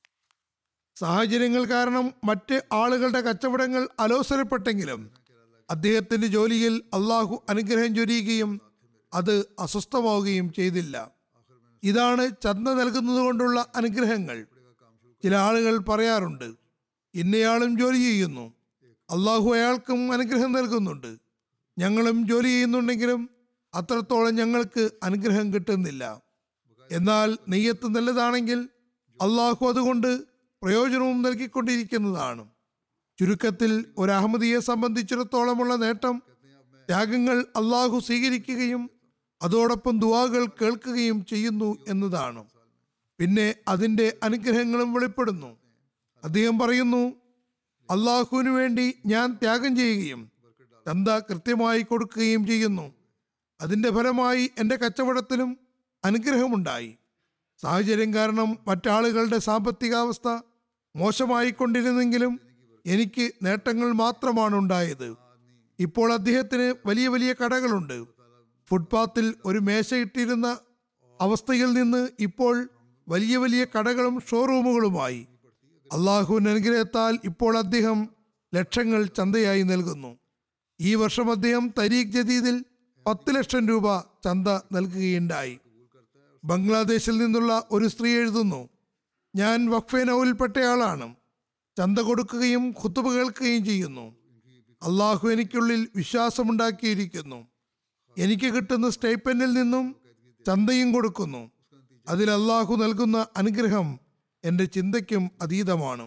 സാഹചര്യങ്ങൾ കാരണം മറ്റ് ആളുകളുടെ കച്ചവടങ്ങൾ അലോസരപ്പെട്ടെങ്കിലും അദ്ദേഹത്തിന്റെ ജോലിയിൽ അള്ളാഹു അനുഗ്രഹം ചൊരിയുകയും അത് അസ്വസ്ഥമാവുകയും ചെയ്തില്ല ഇതാണ് ചന്ത നൽകുന്നത് കൊണ്ടുള്ള അനുഗ്രഹങ്ങൾ ചില ആളുകൾ പറയാറുണ്ട് ഇന്നയാളും ജോലി ചെയ്യുന്നു അള്ളാഹു അയാൾക്കും അനുഗ്രഹം നൽകുന്നുണ്ട് ഞങ്ങളും ജോലി ചെയ്യുന്നുണ്ടെങ്കിലും അത്രത്തോളം ഞങ്ങൾക്ക് അനുഗ്രഹം കിട്ടുന്നില്ല എന്നാൽ നെയ്യത്ത് നല്ലതാണെങ്കിൽ അള്ളാഹു അതുകൊണ്ട് പ്രയോജനവും നൽകിക്കൊണ്ടിരിക്കുന്നതാണ് ചുരുക്കത്തിൽ ഒരു അഹമ്മദിയെ സംബന്ധിച്ചിടത്തോളമുള്ള നേട്ടം ത്യാഗങ്ങൾ അള്ളാഹു സ്വീകരിക്കുകയും അതോടൊപ്പം ദുവാകൾ കേൾക്കുകയും ചെയ്യുന്നു എന്നതാണ് പിന്നെ അതിൻ്റെ അനുഗ്രഹങ്ങളും വെളിപ്പെടുന്നു അദ്ദേഹം പറയുന്നു അള്ളാഹുവിനു വേണ്ടി ഞാൻ ത്യാഗം ചെയ്യുകയും ചന്ത കൃത്യമായി കൊടുക്കുകയും ചെയ്യുന്നു അതിന്റെ ഫലമായി എൻ്റെ കച്ചവടത്തിലും അനുഗ്രഹമുണ്ടായി സാഹചര്യം കാരണം മറ്റാളുകളുടെ സാമ്പത്തികാവസ്ഥ മോശമായിക്കൊണ്ടിരുന്നെങ്കിലും എനിക്ക് നേട്ടങ്ങൾ മാത്രമാണ് ഉണ്ടായത് ഇപ്പോൾ അദ്ദേഹത്തിന് വലിയ വലിയ കടകളുണ്ട് ഫുട്പാത്തിൽ ഒരു മേശയിട്ടിരുന്ന അവസ്ഥയിൽ നിന്ന് ഇപ്പോൾ വലിയ വലിയ കടകളും ഷോറൂമുകളുമായി അള്ളാഹുവിന്റെ അനുഗ്രഹത്താൽ ഇപ്പോൾ അദ്ദേഹം ലക്ഷങ്ങൾ ചന്തയായി നൽകുന്നു ഈ വർഷം അദ്ദേഹം തരീഖ് ജദീദിൽ പത്ത് ലക്ഷം രൂപ ചന്ത നൽകുകയുണ്ടായി ബംഗ്ലാദേശിൽ നിന്നുള്ള ഒരു സ്ത്രീ എഴുതുന്നു ഞാൻ വഖഫെ നൗലിൽപ്പെട്ടയാളാണ് ചന്ത കൊടുക്കുകയും ഖുത്തുബ കേൾക്കുകയും ചെയ്യുന്നു അള്ളാഹു എനിക്കുള്ളിൽ വിശ്വാസമുണ്ടാക്കിയിരിക്കുന്നു എനിക്ക് കിട്ടുന്ന സ്റ്റൈപ്പൻഡിൽ നിന്നും ചന്തയും കൊടുക്കുന്നു അതിൽ അള്ളാഹു നൽകുന്ന അനുഗ്രഹം എൻ്റെ ചിന്തയ്ക്കും അതീതമാണ്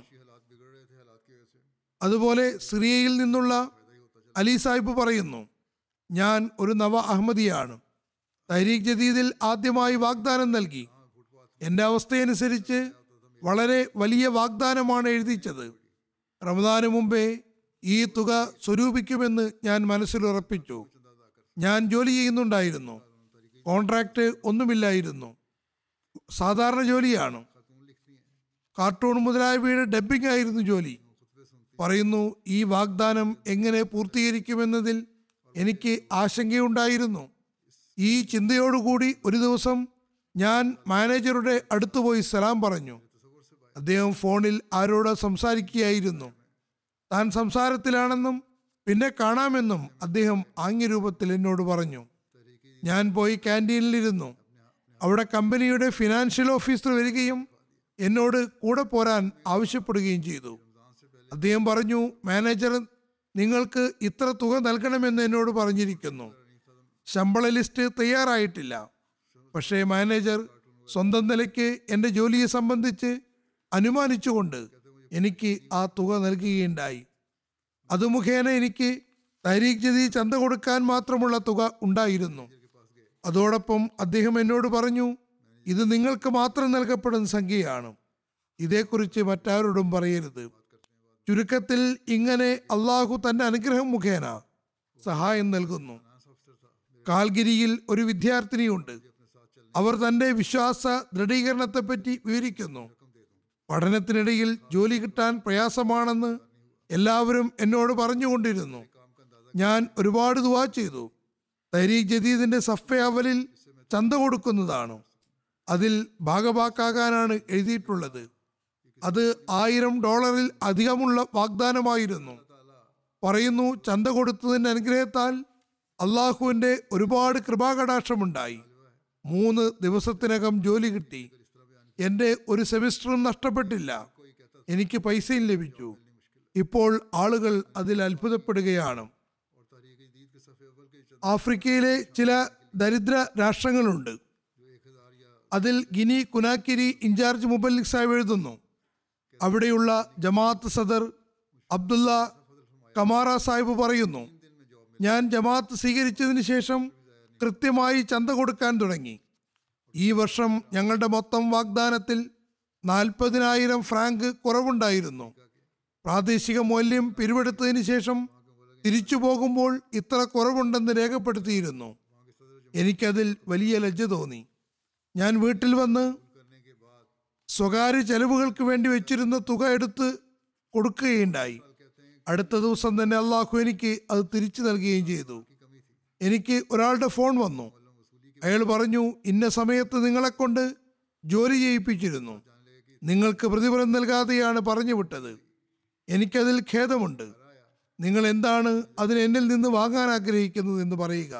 അതുപോലെ സിറിയയിൽ നിന്നുള്ള അലി സാഹിബ് പറയുന്നു ഞാൻ ഒരു നവ അഹമ്മദിയാണ് തരീഖ് ജദീദിൽ ആദ്യമായി വാഗ്ദാനം നൽകി എൻ്റെ അവസ്ഥയനുസരിച്ച് വളരെ വലിയ വാഗ്ദാനമാണ് എഴുതിച്ചത് റമദാന് മുമ്പേ ഈ തുക സ്വരൂപിക്കുമെന്ന് ഞാൻ മനസ്സിൽ ഉറപ്പിച്ചു ഞാൻ ജോലി ചെയ്യുന്നുണ്ടായിരുന്നു കോൺട്രാക്ട് ഒന്നുമില്ലായിരുന്നു സാധാരണ ജോലിയാണ് കാർട്ടൂൺ മുതലായവയുടെ ഡബ്ബിംഗ് ആയിരുന്നു ജോലി പറയുന്നു ഈ വാഗ്ദാനം എങ്ങനെ പൂർത്തീകരിക്കുമെന്നതിൽ എനിക്ക് ആശങ്കയുണ്ടായിരുന്നു ഈ ചിന്തയോടുകൂടി ഒരു ദിവസം ഞാൻ മാനേജറുടെ അടുത്ത് പോയി സലാം പറഞ്ഞു അദ്ദേഹം ഫോണിൽ ആരോട് സംസാരിക്കുകയായിരുന്നു താൻ സംസാരത്തിലാണെന്നും പിന്നെ കാണാമെന്നും അദ്ദേഹം ആംഗ്യരൂപത്തിൽ എന്നോട് പറഞ്ഞു ഞാൻ പോയി ക്യാൻറ്റീനിലിരുന്നു അവിടെ കമ്പനിയുടെ ഫിനാൻഷ്യൽ ഓഫീസർ വരികയും എന്നോട് കൂടെ പോരാൻ ആവശ്യപ്പെടുകയും ചെയ്തു അദ്ദേഹം പറഞ്ഞു മാനേജർ നിങ്ങൾക്ക് ഇത്ര തുക നൽകണമെന്ന് എന്നോട് പറഞ്ഞിരിക്കുന്നു ശമ്പള ലിസ്റ്റ് തയ്യാറായിട്ടില്ല പക്ഷേ മാനേജർ സ്വന്തം നിലയ്ക്ക് എൻ്റെ ജോലിയെ സംബന്ധിച്ച് അനുമാനിച്ചുകൊണ്ട് എനിക്ക് ആ തുക നൽകുകയുണ്ടായി അത് മുഖേന എനിക്ക് തരീഖ് ജദി ചന്ത കൊടുക്കാൻ മാത്രമുള്ള തുക ഉണ്ടായിരുന്നു അതോടൊപ്പം അദ്ദേഹം എന്നോട് പറഞ്ഞു ഇത് നിങ്ങൾക്ക് മാത്രം നൽകപ്പെടുന്ന സംഖ്യയാണ് ഇതേക്കുറിച്ച് മറ്റാരോടും പറയരുത് ചുരുക്കത്തിൽ ഇങ്ങനെ അള്ളാഹു തന്റെ അനുഗ്രഹം മുഖേന സഹായം നൽകുന്നു കാൽഗിരിയിൽ ഒരു വിദ്യാർത്ഥിനിയുണ്ട് അവർ തന്റെ വിശ്വാസ ദൃഢീകരണത്തെപ്പറ്റി വിവരിക്കുന്നു പഠനത്തിനിടയിൽ ജോലി കിട്ടാൻ പ്രയാസമാണെന്ന് എല്ലാവരും എന്നോട് പറഞ്ഞുകൊണ്ടിരുന്നു ഞാൻ ഒരുപാട് ദുവാ ചെയ്തു തരീഖ് ജദീദിന്റെ സഫ അവലിൽ ചന്ത കൊടുക്കുന്നതാണ് അതിൽ ഭാഗഭാക്കാകാനാണ് എഴുതിയിട്ടുള്ളത് അത് ആയിരം ഡോളറിൽ അധികമുള്ള വാഗ്ദാനമായിരുന്നു പറയുന്നു ചന്ത കൊടുത്തതിന്റെ അനുഗ്രഹത്താൽ അള്ളാഹുവിന്റെ ഒരുപാട് കൃപാകടാക്ഷമുണ്ടായി മൂന്ന് ദിവസത്തിനകം ജോലി കിട്ടി എൻ്റെ ഒരു സെമിസ്റ്ററും നഷ്ടപ്പെട്ടില്ല എനിക്ക് പൈസയും ലഭിച്ചു ഇപ്പോൾ ആളുകൾ അതിൽ അത്ഭുതപ്പെടുകയാണ് ആഫ്രിക്കയിലെ ചില ദരിദ്ര രാഷ്ട്രങ്ങളുണ്ട് അതിൽ ഗിനി കുനാക്കിരി ഇൻചാർജ് മുബല്ലിക് സാഹിബ് എഴുതുന്നു അവിടെയുള്ള ജമാഅത്ത് സദർ അബ്ദുള്ള കമാറ സാഹിബ് പറയുന്നു ഞാൻ ജമാഅത്ത് സ്വീകരിച്ചതിന് ശേഷം കൃത്യമായി ചന്ത കൊടുക്കാൻ തുടങ്ങി ഈ വർഷം ഞങ്ങളുടെ മൊത്തം വാഗ്ദാനത്തിൽ നാൽപ്പതിനായിരം ഫ്രാങ്ക് കുറവുണ്ടായിരുന്നു പ്രാദേശിക മൂല്യം പിരിവെടുത്തതിന് ശേഷം തിരിച്ചു പോകുമ്പോൾ ഇത്ര കുറവുണ്ടെന്ന് രേഖപ്പെടുത്തിയിരുന്നു എനിക്കതിൽ വലിയ ലജ്ജ തോന്നി ഞാൻ വീട്ടിൽ വന്ന് സ്വകാര്യ ചെലവുകൾക്ക് വേണ്ടി വെച്ചിരുന്ന തുക എടുത്ത് കൊടുക്കുകയുണ്ടായി അടുത്ത ദിവസം തന്നെ അള്ളാഹു എനിക്ക് അത് തിരിച്ചു നൽകുകയും ചെയ്തു എനിക്ക് ഒരാളുടെ ഫോൺ വന്നു അയാൾ പറഞ്ഞു ഇന്ന സമയത്ത് നിങ്ങളെ കൊണ്ട് ജോലി ചെയ്യിപ്പിച്ചിരുന്നു നിങ്ങൾക്ക് പ്രതിഫലം നൽകാതെയാണ് പറഞ്ഞു വിട്ടത് എനിക്കതിൽ ഖേദമുണ്ട് നിങ്ങൾ എന്താണ് അതിന് എന്നിൽ നിന്ന് വാങ്ങാൻ ആഗ്രഹിക്കുന്നത് എന്ന് പറയുക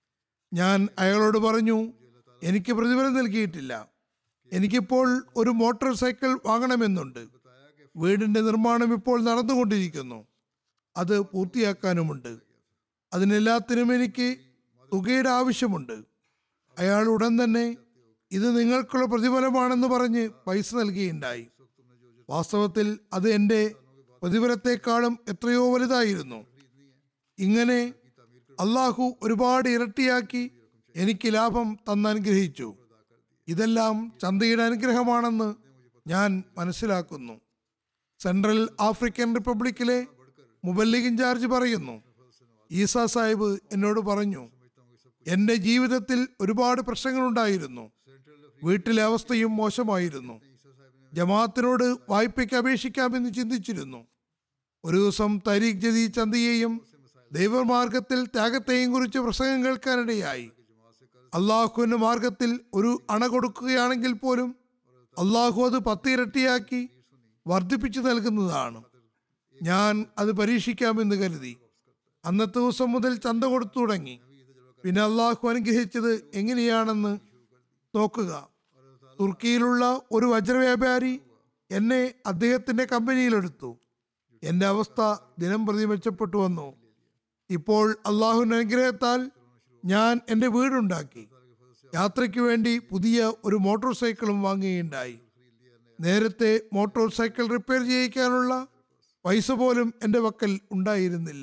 ഞാൻ അയാളോട് പറഞ്ഞു എനിക്ക് പ്രതിഫലം നൽകിയിട്ടില്ല എനിക്കിപ്പോൾ ഒരു മോട്ടോർ സൈക്കിൾ വാങ്ങണമെന്നുണ്ട് വീടിന്റെ നിർമ്മാണം ഇപ്പോൾ നടന്നുകൊണ്ടിരിക്കുന്നു അത് പൂർത്തിയാക്കാനുമുണ്ട് അതിനെല്ലാത്തിനും എനിക്ക് തുകയുടെ ആവശ്യമുണ്ട് അയാൾ ഉടൻ തന്നെ ഇത് നിങ്ങൾക്കുള്ള പ്രതിഫലമാണെന്ന് പറഞ്ഞ് പൈസ നൽകുകയുണ്ടായി വാസ്തവത്തിൽ അത് എൻ്റെ പ്രതിഫലത്തെക്കാളും എത്രയോ വലുതായിരുന്നു ഇങ്ങനെ അള്ളാഹു ഒരുപാട് ഇരട്ടിയാക്കി എനിക്ക് ലാഭം തന്നനുഗ്രഹിച്ചു ഇതെല്ലാം ചന്തയുടെ അനുഗ്രഹമാണെന്ന് ഞാൻ മനസ്സിലാക്കുന്നു സെൻട്രൽ ആഫ്രിക്കൻ റിപ്പബ്ലിക്കിലെ മുബല്ലിഗ് ഇൻചാർജ് പറയുന്നു ഈസ സാഹിബ് എന്നോട് പറഞ്ഞു എൻ്റെ ജീവിതത്തിൽ ഒരുപാട് പ്രശ്നങ്ങളുണ്ടായിരുന്നു വീട്ടിലെ അവസ്ഥയും മോശമായിരുന്നു ജമാഅത്തിനോട് വായ്പയ്ക്ക് അപേക്ഷിക്കാമെന്ന് ചിന്തിച്ചിരുന്നു ഒരു ദിവസം തരീഖ് ജദീ ചന്തയെയും ദൈവമാർഗത്തിൽ ത്യാഗത്തെയും കുറിച്ച് പ്രസംഗം കേൾക്കാനിടയായി അള്ളാഹുവിന്റെ മാർഗത്തിൽ ഒരു അണ കൊടുക്കുകയാണെങ്കിൽ പോലും അള്ളാഹു അത് പത്തിരട്ടിയാക്കി വർദ്ധിപ്പിച്ചു നൽകുന്നതാണ് ഞാൻ അത് പരീക്ഷിക്കാമെന്ന് കരുതി അന്നത്തെ ദിവസം മുതൽ ചന്ത കൊടുത്തു തുടങ്ങി പിന്നെ അള്ളാഹു അനുഗ്രഹിച്ചത് എങ്ങനെയാണെന്ന് നോക്കുക തുർക്കിയിലുള്ള ഒരു വജ്രവ്യാപാരി എന്നെ അദ്ദേഹത്തിന്റെ കമ്പനിയിലെടുത്തു എൻ്റെ അവസ്ഥ ദിനം പ്രതി മെച്ചപ്പെട്ടു വന്നു ഇപ്പോൾ അള്ളാഹുവിന്റെ അനുഗ്രഹത്താൽ ഞാൻ എൻ്റെ വീടുണ്ടാക്കി യാത്രയ്ക്ക് വേണ്ടി പുതിയ ഒരു മോട്ടോർ സൈക്കിളും വാങ്ങുകയുണ്ടായി നേരത്തെ മോട്ടോർ സൈക്കിൾ റിപ്പയർ ചെയ്യിക്കാനുള്ള പൈസ പോലും എൻ്റെ പക്കൽ ഉണ്ടായിരുന്നില്ല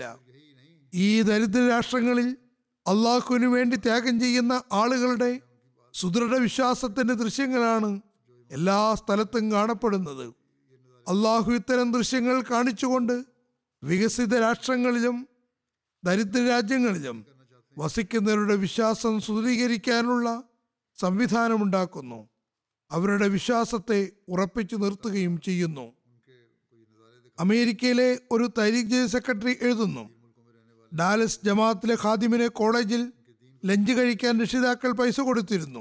ഈ ദരിദ്ര രാഷ്ട്രങ്ങളിൽ അള്ളാഹുവിനു വേണ്ടി ത്യാഗം ചെയ്യുന്ന ആളുകളുടെ സുദൃഢ വിശ്വാസത്തിന്റെ ദൃശ്യങ്ങളാണ് എല്ലാ സ്ഥലത്തും കാണപ്പെടുന്നത് അള്ളാഹു ഇത്തരം ദൃശ്യങ്ങൾ കാണിച്ചുകൊണ്ട് വികസിത രാഷ്ട്രങ്ങളിലും ദരിദ്ര രാജ്യങ്ങളിലും വസിക്കുന്നവരുടെ വിശ്വാസം സുദൃಢീകരിക്കാനുള്ള സംവിധാനമുണ്ടാക്കുന്നു അവരുടെ വിശ്വാസത്തെ ഉറപ്പിച്ചു നിർത്തുകയും ചെയ്യുന്നു അമേരിക്കയിലെ ഒരു തരീഖ് ജനറൽ സെക്രട്ടറി എഴുതുന്നു ഡാലസ് ജമാഅത്തിലെ ഖാദിമിനെ കോളേജിൽ ലഞ്ച് കഴിക്കാൻ രക്ഷിതാക്കൾ പൈസ കൊടുത്തിരുന്നു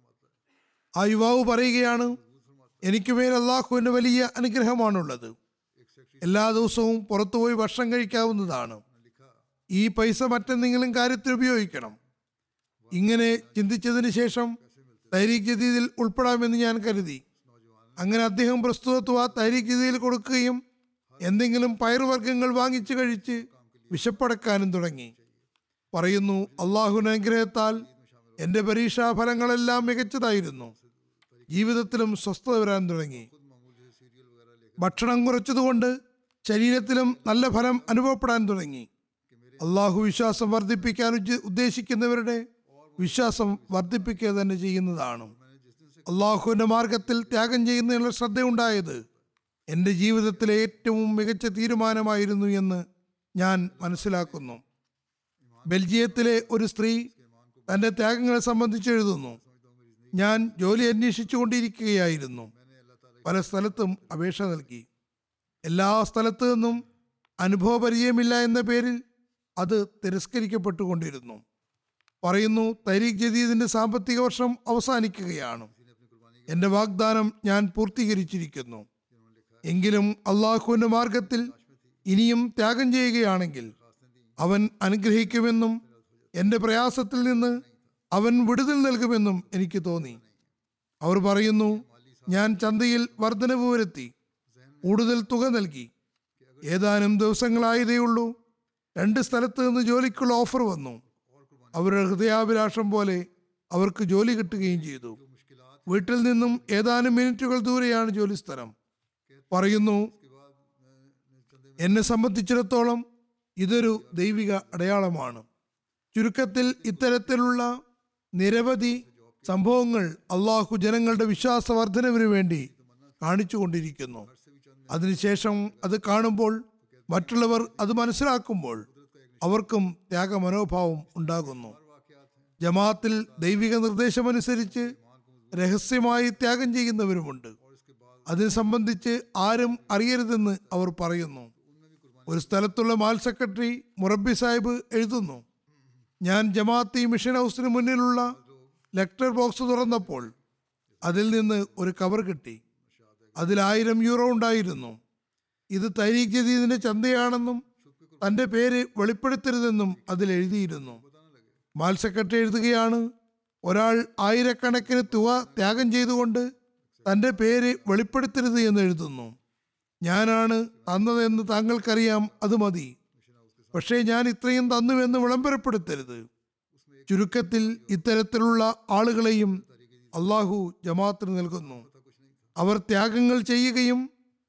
ആ യുവാവ് പറയുകയാണ് എനിക്ക് മേൽ അള്ളാഹുവിന്റെ വലിയ അനുഗ്രഹമാണുള്ളത് എല്ലാ ദിവസവും പുറത്തുപോയി ഭക്ഷണം കഴിക്കാവുന്നതാണ് ഈ പൈസ മറ്റെന്തെങ്കിലും കാര്യത്തിൽ ഉപയോഗിക്കണം ഇങ്ങനെ ചിന്തിച്ചതിന് ശേഷം തൈരീഖ് ജദീദിൽ ഉൾപ്പെടാമെന്ന് ഞാൻ കരുതി അങ്ങനെ അദ്ദേഹം പ്രസ്തുതത്വ തൈരീഖ് ജദീദിൽ കൊടുക്കുകയും എന്തെങ്കിലും പയറുവർഗ്ഗങ്ങൾ വാങ്ങിച്ചു കഴിച്ച് വിശപ്പടക്കാനും തുടങ്ങി പറയുന്നു അള്ളാഹുവിന്റെ അനുഗ്രഹത്താൽ എൻ്റെ പരീക്ഷാ ഫലങ്ങളെല്ലാം മികച്ചതായിരുന്നു ജീവിതത്തിലും സ്വസ്ഥത വരാൻ തുടങ്ങി ഭക്ഷണം കുറച്ചതുകൊണ്ട് ശരീരത്തിലും നല്ല ഫലം അനുഭവപ്പെടാൻ തുടങ്ങി അള്ളാഹു വിശ്വാസം വർദ്ധിപ്പിക്കാൻ ഉദ്ദ- ഉദ്ദേശിക്കുന്നവരുടെ വിശ്വാസം വർദ്ധിപ്പിക്കുക തന്നെ ചെയ്യുന്നതാണ് അള്ളാഹുവിന്റെ മാർഗത്തിൽ ത്യാഗം ചെയ്യുന്നതിനുള്ള ശ്രദ്ധയുണ്ടായത് എൻ്റെ ജീവിതത്തിലെ ഏറ്റവും മികച്ച തീരുമാനമായിരുന്നു എന്ന് ഞാൻ മനസ്സിലാക്കുന്നു ബെൽജിയത്തിലെ ഒരു സ്ത്രീ തന്റെ ത്യാഗങ്ങളെ സംബന്ധിച്ച് എഴുതുന്നു ഞാൻ ജോലി അന്വേഷിച്ചുകൊണ്ടിരിക്കുകയായിരുന്നു പല സ്ഥലത്തും അപേക്ഷ നൽകി എല്ലാ സ്ഥലത്തു നിന്നും അനുഭവപരിചയമില്ല എന്ന പേരിൽ അത് തിരസ്കരിക്കപ്പെട്ടുകൊണ്ടിരുന്നു പറയുന്നു തരീഖ് ജദീദിന്റെ സാമ്പത്തിക വർഷം അവസാനിക്കുകയാണ് എന്റെ വാഗ്ദാനം ഞാൻ പൂർത്തീകരിച്ചിരിക്കുന്നു എങ്കിലും അള്ളാഹുവിന്റെ മാർഗത്തിൽ ഇനിയും ത്യാഗം ചെയ്യുകയാണെങ്കിൽ അവൻ അനുഗ്രഹിക്കുമെന്നും എൻ്റെ പ്രയാസത്തിൽ നിന്ന് അവൻ വിടുതൽ നൽകുമെന്നും എനിക്ക് തോന്നി അവർ പറയുന്നു ഞാൻ ചന്തയിൽ വർധനവ് വരുത്തി കൂടുതൽ തുക നൽകി ഏതാനും ദിവസങ്ങളായതേയുള്ളൂ രണ്ട് സ്ഥലത്ത് നിന്ന് ജോലിക്കുള്ള ഓഫർ വന്നു അവരുടെ ഹൃദയാഭിലാഷം പോലെ അവർക്ക് ജോലി കിട്ടുകയും ചെയ്തു വീട്ടിൽ നിന്നും ഏതാനും മിനിറ്റുകൾ ദൂരെയാണ് ജോലി സ്ഥലം പറയുന്നു എന്നെ സംബന്ധിച്ചിടത്തോളം ഇതൊരു ദൈവിക അടയാളമാണ് ചുരുക്കത്തിൽ ഇത്തരത്തിലുള്ള നിരവധി സംഭവങ്ങൾ അള്ളാഹു ജനങ്ങളുടെ വിശ്വാസവർദ്ധനവിന് വേണ്ടി കാണിച്ചുകൊണ്ടിരിക്കുന്നു അതിനുശേഷം അത് കാണുമ്പോൾ മറ്റുള്ളവർ അത് മനസ്സിലാക്കുമ്പോൾ അവർക്കും ത്യാഗമനോഭാവം ഉണ്ടാകുന്നു ജമാഅത്തിൽ ദൈവിക നിർദ്ദേശമനുസരിച്ച് രഹസ്യമായി ത്യാഗം ചെയ്യുന്നവരുമുണ്ട് അതിനെ സംബന്ധിച്ച് ആരും അറിയരുതെന്ന് അവർ പറയുന്നു ഒരു സ്ഥലത്തുള്ള മാൽ സെക്രട്ടറി മുറബി സാഹിബ് എഴുതുന്നു ഞാൻ ജമാഅത്തി മിഷൻ ഹൗസിന് മുന്നിലുള്ള ലെക്ചർ ബോക്സ് തുറന്നപ്പോൾ അതിൽ നിന്ന് ഒരു കവർ കിട്ടി അതിൽ ആയിരം യൂറോ ഉണ്ടായിരുന്നു ഇത് തരീഖ് ജദീദിന്റെ ചന്തയാണെന്നും തന്റെ പേര് വെളിപ്പെടുത്തരുതെന്നും അതിൽ എഴുതിയിരുന്നു മാൽ സെക്രട്ടറി എഴുതുകയാണ് ഒരാൾ ആയിരക്കണക്കിന് തുക ത്യാഗം ചെയ്തുകൊണ്ട് തന്റെ പേര് വെളിപ്പെടുത്തരുത് എന്ന് എഴുതുന്നു ഞാനാണ് തന്നതെന്ന് താങ്കൾക്കറിയാം അത് മതി പക്ഷേ ഞാൻ ഇത്രയും തന്നുവെന്ന് വിളംബരപ്പെടുത്തരുത് ചുരുക്കത്തിൽ ഇത്തരത്തിലുള്ള ആളുകളെയും അള്ളാഹു ജമാഅത്തിന് നൽകുന്നു അവർ ത്യാഗങ്ങൾ ചെയ്യുകയും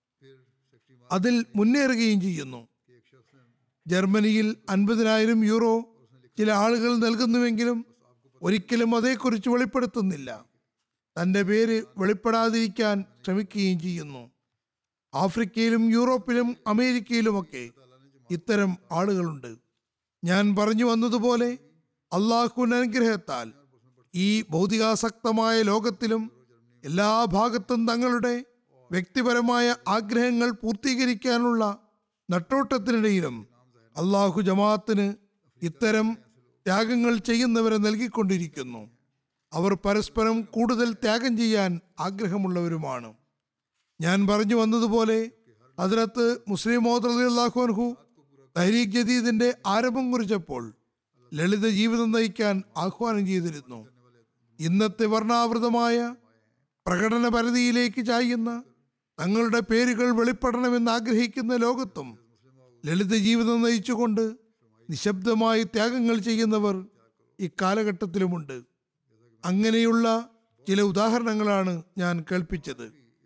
അതിൽ മുന്നേറുകയും ചെയ്യുന്നു ജർമ്മനിയിൽ അൻപതിനായിരം യൂറോ ചില ആളുകൾ നൽകുന്നുവെങ്കിലും ഒരിക്കലും അതേക്കുറിച്ച് വെളിപ്പെടുത്തുന്നില്ല തന്റെ പേര് വെളിപ്പെടാതിരിക്കാൻ ശ്രമിക്കുകയും ചെയ്യുന്നു ആഫ്രിക്കയിലും യൂറോപ്പിലും അമേരിക്കയിലുമൊക്കെ ഇത്തരം ആളുകളുണ്ട് ഞാൻ പറഞ്ഞു വന്നതുപോലെ അള്ളാഹുവിന്റെ അനുഗ്രഹത്താൽ ഈ ഭൗതികാസക്തമായ ലോകത്തിലും എല്ലാ ഭാഗത്തും തങ്ങളുടെ വ്യക്തിപരമായ ആഗ്രഹങ്ങൾ പൂർത്തീകരിക്കാനുള്ള നട്ടോട്ടത്തിനിടയിലും അള്ളാഹു ജമാഅത്തിന് ഇത്തരം ത്യാഗങ്ങൾ ചെയ്യുന്നവരെ നൽകിക്കൊണ്ടിരിക്കുന്നു അവർ പരസ്പരം കൂടുതൽ ത്യാഗം ചെയ്യാൻ ആഗ്രഹമുള്ളവരുമാണ് ഞാൻ പറഞ്ഞു വന്നതുപോലെ അതിനകത്ത് മുസ്ലിം മോദാഹുഅൻഹു തഹരീഖ് ജദീദിന്റെ ആരംഭം കുറിച്ചപ്പോൾ ലളിത ജീവിതം നയിക്കാൻ ആഹ്വാനം ചെയ്തിരുന്നു ഇന്നത്തെ വർണ്ണാവൃതമായ പ്രകടന പരിധിയിലേക്ക് ചായുന്ന തങ്ങളുടെ പേരുകൾ വെളിപ്പെടണമെന്ന് ആഗ്രഹിക്കുന്ന ലോകത്തും ലളിത ജീവിതം നയിച്ചുകൊണ്ട് നിശബ്ദമായി ത്യാഗങ്ങൾ ചെയ്യുന്നവർ ഇക്കാലഘട്ടത്തിലുമുണ്ട് അങ്ങനെയുള്ള ചില ഉദാഹരണങ്ങളാണ് ഞാൻ കേൾപ്പിച്ചത്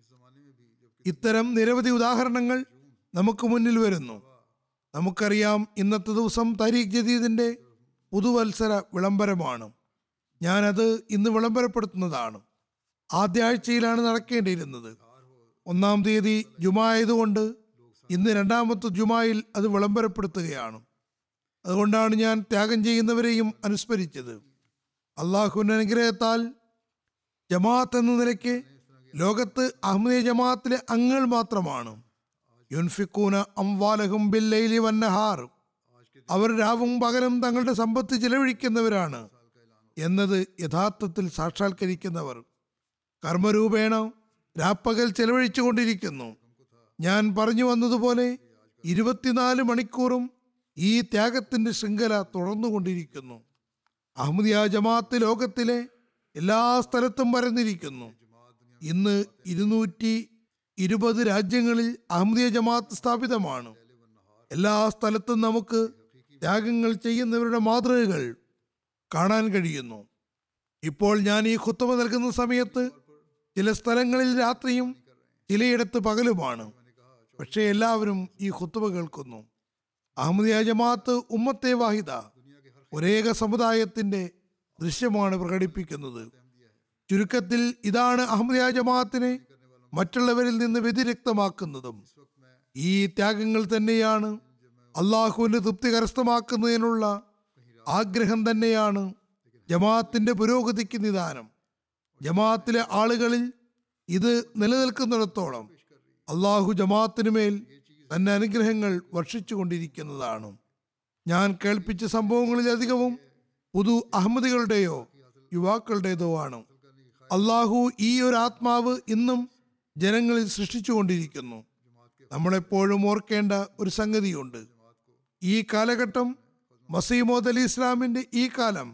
ഇത്തരം നിരവധി ഉദാഹരണങ്ങൾ നമുക്ക് മുന്നിൽ വരുന്നു നമുക്കറിയാം ഇന്നത്തെ ദിവസം തരീഖ് ജദീദിന്റെ പുതുവത്സര വിളംബരമാണ് ഞാനത് ഇന്ന് വിളംബരപ്പെടുത്തുന്നതാണ് ആദ്യ ആഴ്ചയിലാണ് നടക്കേണ്ടിയിരുന്നത് ഒന്നാം തീയതി ജുമാ ആയതുകൊണ്ട് ഇന്ന് രണ്ടാമത്തെ ജുമായിൽ അത് വിളംബരപ്പെടുത്തുകയാണ് അതുകൊണ്ടാണ് ഞാൻ ത്യാഗം ചെയ്യുന്നവരെയും അനുസ്മരിച്ചത് അള്ളാഹുവിന്റെ അനുഗ്രഹത്താൽ ജമാഅത്ത് എന്ന നിലയ്ക്ക് ലോകത്ത് അഹമ്മദിയ ജമാഅത്തിലെ അംഗങ്ങൾ മാത്രമാണ് യുൻഫിക്കൂന അംവാലഹും ബില്ലൈലി വന്നഹാർ അവർ രാവും പകലും തങ്ങളുടെ സമ്പത്ത് ചിലവഴിക്കുന്നവരാണ് എന്നത് യഥാർത്ഥത്തിൽ സാക്ഷാത്കരിക്കുന്നവർ കർമ്മരൂപേണ രാപ്പകൽ ചെലവഴിച്ചുകൊണ്ടിരിക്കുന്നു ഞാൻ പറഞ്ഞു വന്നതുപോലെ ഇരുപത്തിനാല് മണിക്കൂറും ഈ ത്യാഗത്തിന്റെ ശൃംഖല തുടർന്നുകൊണ്ടിരിക്കുന്നു അഹമ്മദിയ ജമാഅത്ത് ലോകത്തിലെ എല്ലാ സ്ഥലത്തും പരന്നിരിക്കുന്നു ഇന്ന് ഇരുന്നൂറ്റി ഇരുപത് രാജ്യങ്ങളിൽ അഹമ്മദിയ ജമാഅത്ത് സ്ഥാപിതമാണ് എല്ലാ സ്ഥലത്തും നമുക്ക് ത്യാഗങ്ങൾ ചെയ്യുന്നവരുടെ മാതൃകകൾ കാണാൻ കഴിയുന്നു ഇപ്പോൾ ഞാൻ ഈ ഖുത്തുബ നൽകുന്ന സമയത്ത് ചില സ്ഥലങ്ങളിൽ രാത്രിയും ചിലയിടത്ത് പകലുമാണ് പക്ഷേ എല്ലാവരും ഈ ഖുത്തുബ കേൾക്കുന്നു അഹമ്മദിയ ജമാഅത്ത് ഉമ്മത്തെ വാഹിദ ഒരേക സമുദായത്തിന്റെ ദൃശ്യമാണ് പ്രകടിപ്പിക്കുന്നത് ചുരുക്കത്തിൽ ഇതാണ് അഹമ്മദിയ ജമാഅത്തിനെ മറ്റുള്ളവരിൽ നിന്ന് വ്യതിരക്തമാക്കുന്നതും ഈ ത്യാഗങ്ങൾ തന്നെയാണ് അള്ളാഹുവിന്റെ തൃപ്തി കരസ്ഥമാക്കുന്നതിനുള്ള ആഗ്രഹം തന്നെയാണ് ജമാഅത്തിന്റെ പുരോഗതിക്ക് നിദാനം ജമാഅത്തിലെ ആളുകളിൽ ഇത് നിലനിൽക്കുന്നിടത്തോളം അള്ളാഹു ജമാഅത്തിനു മേൽ തന്റെ അനുഗ്രഹങ്ങൾ വർഷിച്ചു കൊണ്ടിരിക്കുന്നതാണ് ഞാൻ കേൾപ്പിച്ച സംഭവങ്ങളിലധികവും പുതു അഹമ്മദികളുടെയോ യുവാക്കളുടേതോ ആണ് അള്ളാഹു ഈ ഒരു ആത്മാവ് ഇന്നും ജനങ്ങളിൽ സൃഷ്ടിച്ചുകൊണ്ടിരിക്കുന്നു നമ്മളെപ്പോഴും ഓർക്കേണ്ട ഒരു സംഗതിയുണ്ട് ഈ കാലഘട്ടം മസീമോദ് അലി ഇസ്ലാമിന്റെ ഈ കാലം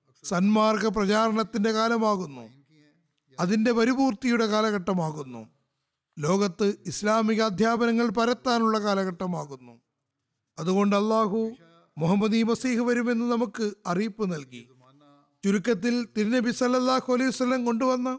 സന്മാർഗ പ്രചാരണത്തിന്റെ കാലമാകുന്നു അതിന്റെ പരിപൂർത്തിയുടെ കാലഘട്ടമാകുന്നു ലോകത്ത് ഇസ്ലാമിക അധ്യാപനങ്ങൾ പരത്താനുള്ള കാലഘട്ടമാകുന്നു അതുകൊണ്ട് അള്ളാഹു മുഹമ്മദ് ഈ മസീഹ് വരുമെന്ന് നമുക്ക് അറിയിപ്പ് നൽകി ചുരുക്കത്തിൽ തിരുനബി സല്ലല്ലാഹു അലൈഹി വസല്ലം കൊണ്ടുവന്ന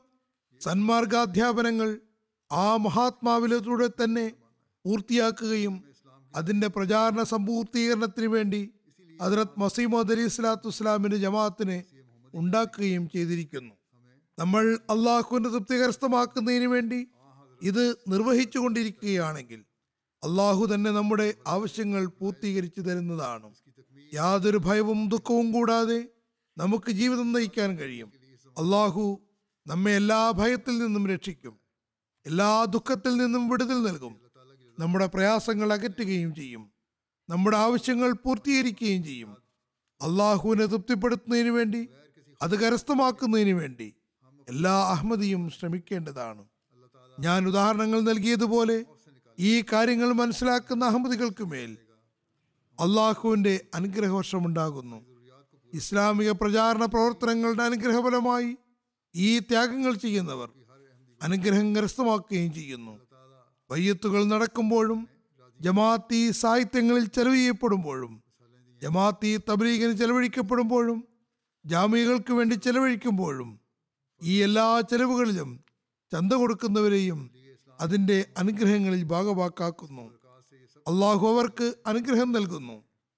സന്മാർഗാധ്യാപനങ്ങൾ ആ മഹാത്മാവിലൂടെ തന്നെ പൂർത്തിയാക്കുകയും അതിന്റെ പ്രചാരണ സമ്പൂർത്തീകരണത്തിന് വേണ്ടി ഹദ്രത് മസീമോദ് അലി സ്വലാത്തു വസ്സലാമിന്റെ ജമാഅത്തിനെ ഉണ്ടാക്കുകയും ചെയ്തിരിക്കുന്നു നമ്മൾ അള്ളാഹുവിന്റെ തൃപ്തി കരസ്ഥമാക്കുന്നതിന് വേണ്ടി ഇത് നിർവഹിച്ചു കൊണ്ടിരിക്കുകയാണെങ്കിൽ അള്ളാഹു തന്നെ നമ്മുടെ ആവശ്യങ്ങൾ പൂർത്തീകരിച്ചു തരുന്നതാണ് യാതൊരു ഭയവും ദുഃഖവും കൂടാതെ നമുക്ക് ജീവിതം നയിക്കാൻ കഴിയും അള്ളാഹു നമ്മെ എല്ലാ ഭയത്തിൽ നിന്നും രക്ഷിക്കും എല്ലാ ദുഃഖത്തിൽ നിന്നും വിടുതൽ നൽകും നമ്മുടെ പ്രയാസങ്ങൾ അകറ്റുകയും ചെയ്യും നമ്മുടെ ആവശ്യങ്ങൾ പൂർത്തീകരിക്കുകയും ചെയ്യും അള്ളാഹുവിനെ തൃപ്തിപ്പെടുത്തുന്നതിന് വേണ്ടി അത് കരസ്ഥമാക്കുന്നതിന് വേണ്ടി എല്ലാ അഹമ്മദിയും ശ്രമിക്കേണ്ടതാണ് ഞാൻ ഉദാഹരണങ്ങൾ നൽകിയതുപോലെ ഈ കാര്യങ്ങൾ മനസ്സിലാക്കുന്ന അഹമ്മദികൾക്ക് മേൽ അള്ളാഹുവിന്റെ അനുഗ്രഹവർഷമുണ്ടാകുന്നു ഇസ്ലാമിക പ്രചാരണ പ്രവർത്തനങ്ങളുടെ അനുഗ്രഹഫലമായി ഈ ത്യാഗങ്ങൾ ചെയ്യുന്നവർ അനുഗ്രഹം കരസ്ഥമാക്കുകയും ചെയ്യുന്നു വയ്യത്തുകൾ നടക്കുമ്പോഴും ജമാഅത്തി സാഹിത്യങ്ങളിൽ ചെലവ് ചെയ്യപ്പെടുമ്പോഴും ജമാഅത്തി തബ്ലീഗിന് ചെലവഴിക്കപ്പെടുമ്പോഴും ജാമ്യകൾക്ക് വേണ്ടി ചെലവഴിക്കുമ്പോഴും ഈ എല്ലാ ചെലവുകളിലും ചന്ത കൊടുക്കുന്നവരെയും അതിന്റെ അനുഗ്രഹങ്ങളിൽ ഭാഗവാക്കാക്കുന്നു അള്ളാഹു അവർക്ക് അനുഗ്രഹം നൽകുന്നു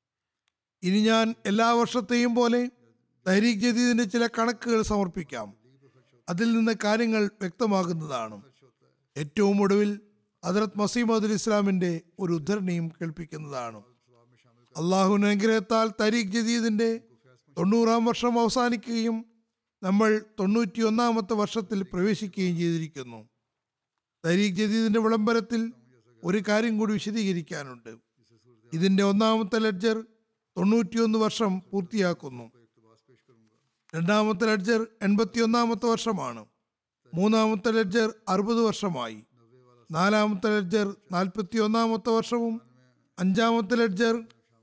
ഇനി ഞാൻ എല്ലാ വർഷത്തെയും പോലെ തഹരീഖ് ജദീദിന്റെ ചില കണക്കുകൾ സമർപ്പിക്കാം അതിൽ നിന്ന് കാര്യങ്ങൾ വ്യക്തമാകുന്നതാണ് ഏറ്റവും ഒടുവിൽ ഹജറത് മസീമദ് അലി ഇസ്ലാമിന്റെ ഒരു ഉദ്ധരണിയും കേൾപ്പിക്കുന്നതാണ് അള്ളാഹുവിന്റെ അനുഗ്രഹത്താൽ തരീഖ് ജദീദിന്റെ തൊണ്ണൂറാം വർഷം അവസാനിക്കുകയും നമ്മൾ തൊണ്ണൂറ്റി ഒന്നാമത്തെ വർഷത്തിൽ പ്രവേശിക്കുകയും ചെയ്തിരിക്കുന്നു തരീഖ് ജദീദിന്റെ വിളംബരത്തിൽ ഒരു കാര്യം കൂടി വിശദീകരിക്കാനുണ്ട് ഇതിന്റെ ഒന്നാമത്തെ ലെഡ്ജർ തൊണ്ണൂറ്റിയൊന്ന് വർഷം പൂർത്തിയാക്കുന്നു രണ്ടാമത്തെ ലെഡ്ജർ എൺപത്തി ഒന്നാമത്തെ വർഷമാണ് മൂന്നാമത്തെ ലെഡ്ജർ അറുപത് വർഷമായി നാലാമത്തെ ലെഡ്ജർ നാൽപ്പത്തി ഒന്നാമത്തെ വർഷവും അഞ്ചാമത്തെ ലെഡ്ജർ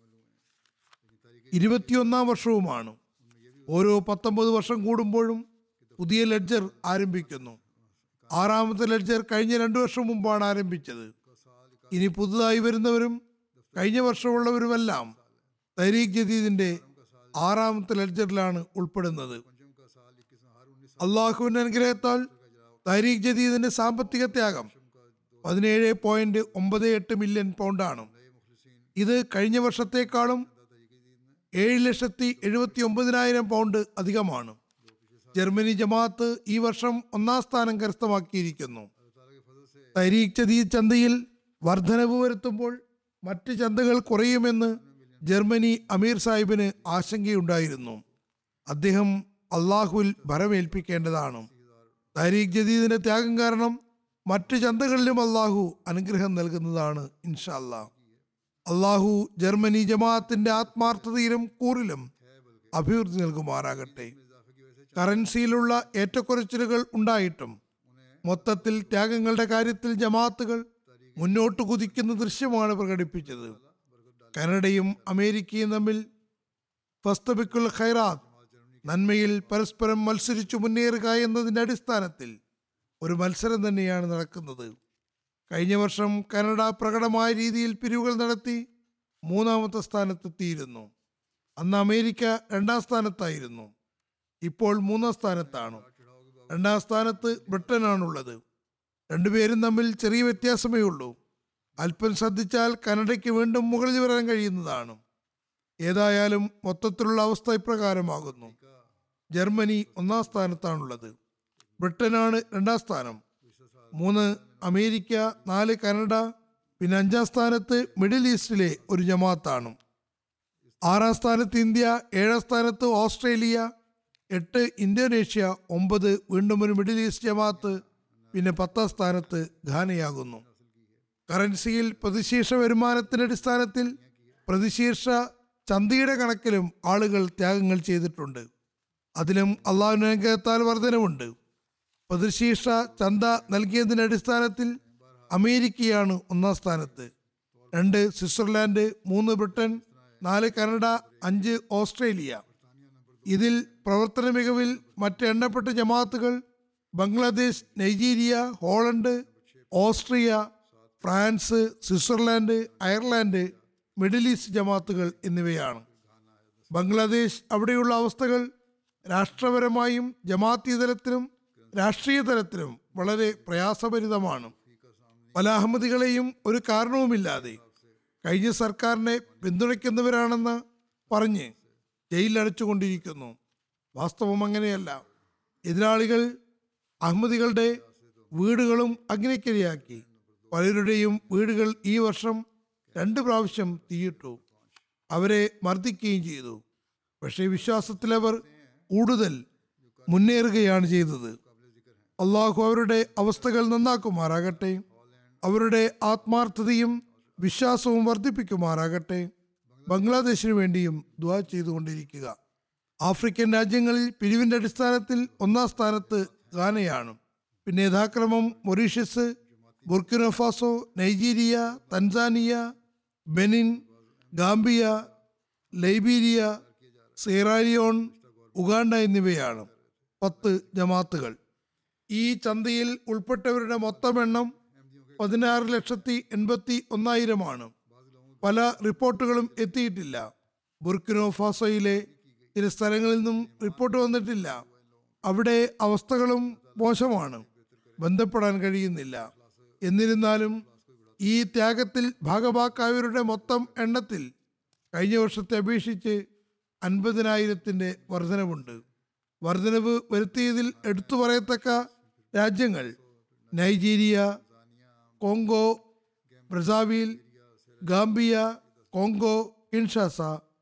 ഇരുപത്തിയൊന്നാം വർഷവുമാണ് ഓരോ പത്തൊമ്പത് വർഷം കൂടുമ്പോഴും പുതിയ ലെഡ്ജർ ആരംഭിക്കുന്നു ആറാമത്തെ ലെഡ്ജർ കഴിഞ്ഞ രണ്ടു വർഷം മുമ്പാണ് ആരംഭിച്ചത് ഇനി പുതുതായി വരുന്നവരും കഴിഞ്ഞ വർഷമുള്ളവരുമെല്ലാം തരീഖ് ജദീദിന്റെ ആറാമത്തെ ലെഡ്ജറിലാണ് ഉൾപ്പെടുന്നത് അള്ളാഹുവിന്റെ അനുഗ്രഹത്താൽ തരീഖ് ജദീദിന്റെ സാമ്പത്തിക ത്യാഗം പതിനേഴ് പോയിന്റ് ഒമ്പത് എട്ട് മില്യൺ പൗണ്ടാണ് ഇത് കഴിഞ്ഞ വർഷത്തേക്കാളും ഏഴ് ലക്ഷത്തി എഴുപത്തി ഒമ്പതിനായിരം പൗണ്ട് അധികമാണ് ജർമ്മനി ജമാഅത്ത് ഈ വർഷം ഒന്നാം സ്ഥാനം കരസ്ഥമാക്കിയിരിക്കുന്നു തരീഖ് ജദീദ് ചന്തയിൽ വർധനവ് വരുത്തുമ്പോൾ മറ്റ് ചന്തകൾ കുറയുമെന്ന് ജർമ്മനി അമീർ സാഹിബിന് ആശങ്കയുണ്ടായിരുന്നു അദ്ദേഹം അള്ളാഹുവിൽ ഭരമേൽപ്പിക്കേണ്ടതാണ് താരീഖ് ജദീദിന്റെ ത്യാഗം കാരണം മറ്റ് ചന്തകളിലും അള്ളാഹു അനുഗ്രഹം നൽകുന്നതാണ് ഇൻഷാല്ലാ അള്ളാഹു ജർമ്മനി ജമാഅത്തിന്റെ ആത്മാർത്ഥതയിലും കൂറിലും അഭിവൃദ്ധി നൽകുമാറാകട്ടെ കറൻസിയിലുള്ള ഏറ്റക്കുറച്ചിലുകൾ ഉണ്ടായിട്ടും മൊത്തത്തിൽ ത്യാഗങ്ങളുടെ കാര്യത്തിൽ ജമാഅത്തുകൾ മുന്നോട്ട് കുതിക്കുന്ന ദൃശ്യമാണ് പ്രകടിപ്പിച്ചത് കാനഡയും അമേരിക്കയും തമ്മിൽ ഫസ്തബിക്കുൽ ഖൈറാത്ത് നന്മയിൽ പരസ്പരം മത്സരിച്ചു മുന്നേറുക എന്നതിൻ്റെ അടിസ്ഥാനത്തിൽ ഒരു മത്സരം തന്നെയാണ് നടക്കുന്നത് കഴിഞ്ഞ വർഷം കാനഡ പ്രകടമായ രീതിയിൽ പിരിവുകൾ നടത്തി മൂന്നാമത്തെ സ്ഥാനത്തെത്തിയിരുന്നു അന്ന് അമേരിക്ക രണ്ടാം സ്ഥാനത്തായിരുന്നു ഇപ്പോൾ മൂന്നാം സ്ഥാനത്താണ് രണ്ടാം സ്ഥാനത്ത് ബ്രിട്ടനാണുള്ളത് രണ്ടുപേരും തമ്മിൽ ചെറിയ വ്യത്യാസമേ ഉള്ളൂ അല്പം ശ്രദ്ധിച്ചാൽ കാനഡയ്ക്ക് വീണ്ടും മുകളിൽ വരാൻ കഴിയുന്നതാണ് ഏതായാലും മൊത്തത്തിലുള്ള അവസ്ഥ ഇപ്രകാരമാകുന്നു ജർമ്മനി ഒന്നാം സ്ഥാനത്താണുള്ളത് ബ്രിട്ടനാണ് രണ്ടാം സ്ഥാനം മൂന്ന് അമേരിക്ക നാല് കാനഡ പിന്നെ അഞ്ചാം സ്ഥാനത്ത് മിഡിൽ ഈസ്റ്റിലെ ഒരു ജമാത്താണ് ആറാം സ്ഥാനത്ത് ഇന്ത്യ ഏഴാം സ്ഥാനത്ത് ഓസ്ട്രേലിയ എട്ട് ഇന്തോനേഷ്യ ഒമ്പത് വീണ്ടും ഒരു മിഡിൽ ഈസ്റ്റ് ജമാഅത്ത് പിന്നെ പത്താം സ്ഥാനത്ത് ഘാനയാകുന്നു കറൻസിയിൽ പ്രതിശീർഷ വരുമാനത്തിന്റെ അടിസ്ഥാനത്തിൽ പ്രതിശീർഷ ചന്തയുടെ കണക്കിലും ആളുകൾ ത്യാഗങ്ങൾ ചെയ്തിട്ടുണ്ട് അതിലും അള്ളാഹുവിന്റെ അനുഗ്രഹത്താൽ വർധനവുണ്ട് പ്രതിശീർഷ ചന്ത നൽകിയതിന്റെ അടിസ്ഥാനത്തിൽ അമേരിക്കയാണ് ഒന്നാം സ്ഥാനത്ത് രണ്ട് സ്വിറ്റ്സർലാൻഡ് മൂന്ന് ബ്രിട്ടൻ നാല് കാനഡ അഞ്ച് ഓസ്ട്രേലിയ ഇതിൽ പ്രവർത്തന മികവിൽ മറ്റ് എണ്ണപ്പെട്ട ജമാഅത്തുകൾ Bangladesh Nigeria Holland Austria France Switzerland Ireland Middle East ജമാഅത്തുകൾ എന്നിവയാണ് ബംഗ്ലാദേശ് അവിടെയുള്ള അവസ്ഥകൾ രാഷ്ട്രപരമായും ജമാഅത്തി തലത്തിലും രാഷ്ട്രീയ തലത്തിലും വളരെ പ്രയാസഭരിതമാണ് പല അഹമ്മദികളെയും ഒരു കാരണവുമില്ലാതെ കഴിഞ്ഞ സർക്കാരിനെ പിന്തുണയ്ക്കുന്നവരാണെന്ന് പറഞ്ഞ് ജയിലിലടച്ചുകൊണ്ടിരിക്കുന്നു വാസ്തവം അങ്ങനെയല്ല എതിരാളികൾ അഹമ്മദികളുടെ വീടുകളും അഗ്നിക്കിരയാക്കി പലരുടെയും വീടുകൾ ഈ വർഷം രണ്ട് പ്രാവശ്യം തീയിട്ടു അവരെ മർദ്ദിക്കുകയും ചെയ്തു പക്ഷേ വിശ്വാസത്തിലവർ കൂടുതൽ മുന്നേറുകയാണ് ചെയ്തത് അള്ളാഹു അവരുടെ അവസ്ഥകൾ നന്നാക്കുമാറാകട്ടെ അവരുടെ ആത്മാർത്ഥതയും വിശ്വാസവും വർദ്ധിപ്പിക്കുമാറാകട്ടെ ബംഗ്ലാദേശിനു വേണ്ടിയും ദ്വാ ചെയ്തുകൊണ്ടിരിക്കുക ആഫ്രിക്കൻ രാജ്യങ്ങളിൽ പിരിവിന്റെ അടിസ്ഥാനത്തിൽ ഒന്നാം സ്ഥാനത്ത് ഗാനയാണ് പിന്നെ യഥാക്രമം Mauritius Burkina Faso Nigeria Tanzania Benin Gambia Liberia Sierra Leone Uganda എന്നിവയാണ് പത്ത് ജമാത്തുകൾ ഈ ചന്തയിൽ ഉൾപ്പെട്ടവരുടെ മൊത്തം എണ്ണം പതിനാറ് ലക്ഷത്തി എൺപത്തി ഒന്നായിരമാണ് പല റിപ്പോർട്ടുകളും എത്തിയിട്ടില്ല ബുർക്കിനോ ഫാസോയിലെ ചില സ്ഥലങ്ങളിൽ നിന്നും റിപ്പോർട്ട് വന്നിട്ടില്ല അവിടെ അവസ്ഥകളും മോശമാണ് ബന്ധപ്പെടാൻ കഴിയുന്നില്ല എന്നിരുന്നാലും ഈ ത്യാഗത്തിൽ ഭാഗഭാക്കായവരുടെ മൊത്തം എണ്ണത്തിൽ കഴിഞ്ഞ വർഷത്തെ അപേക്ഷിച്ച് അൻപതിനായിരത്തിൻ്റെ വർധനവുണ്ട് വർധനവ് വരുത്തിയതിൽ എടുത്തു പറയത്തക്ക രാജ്യങ്ങൾ Nigeria Congo Brazzaville Gambia Congo Kinshasa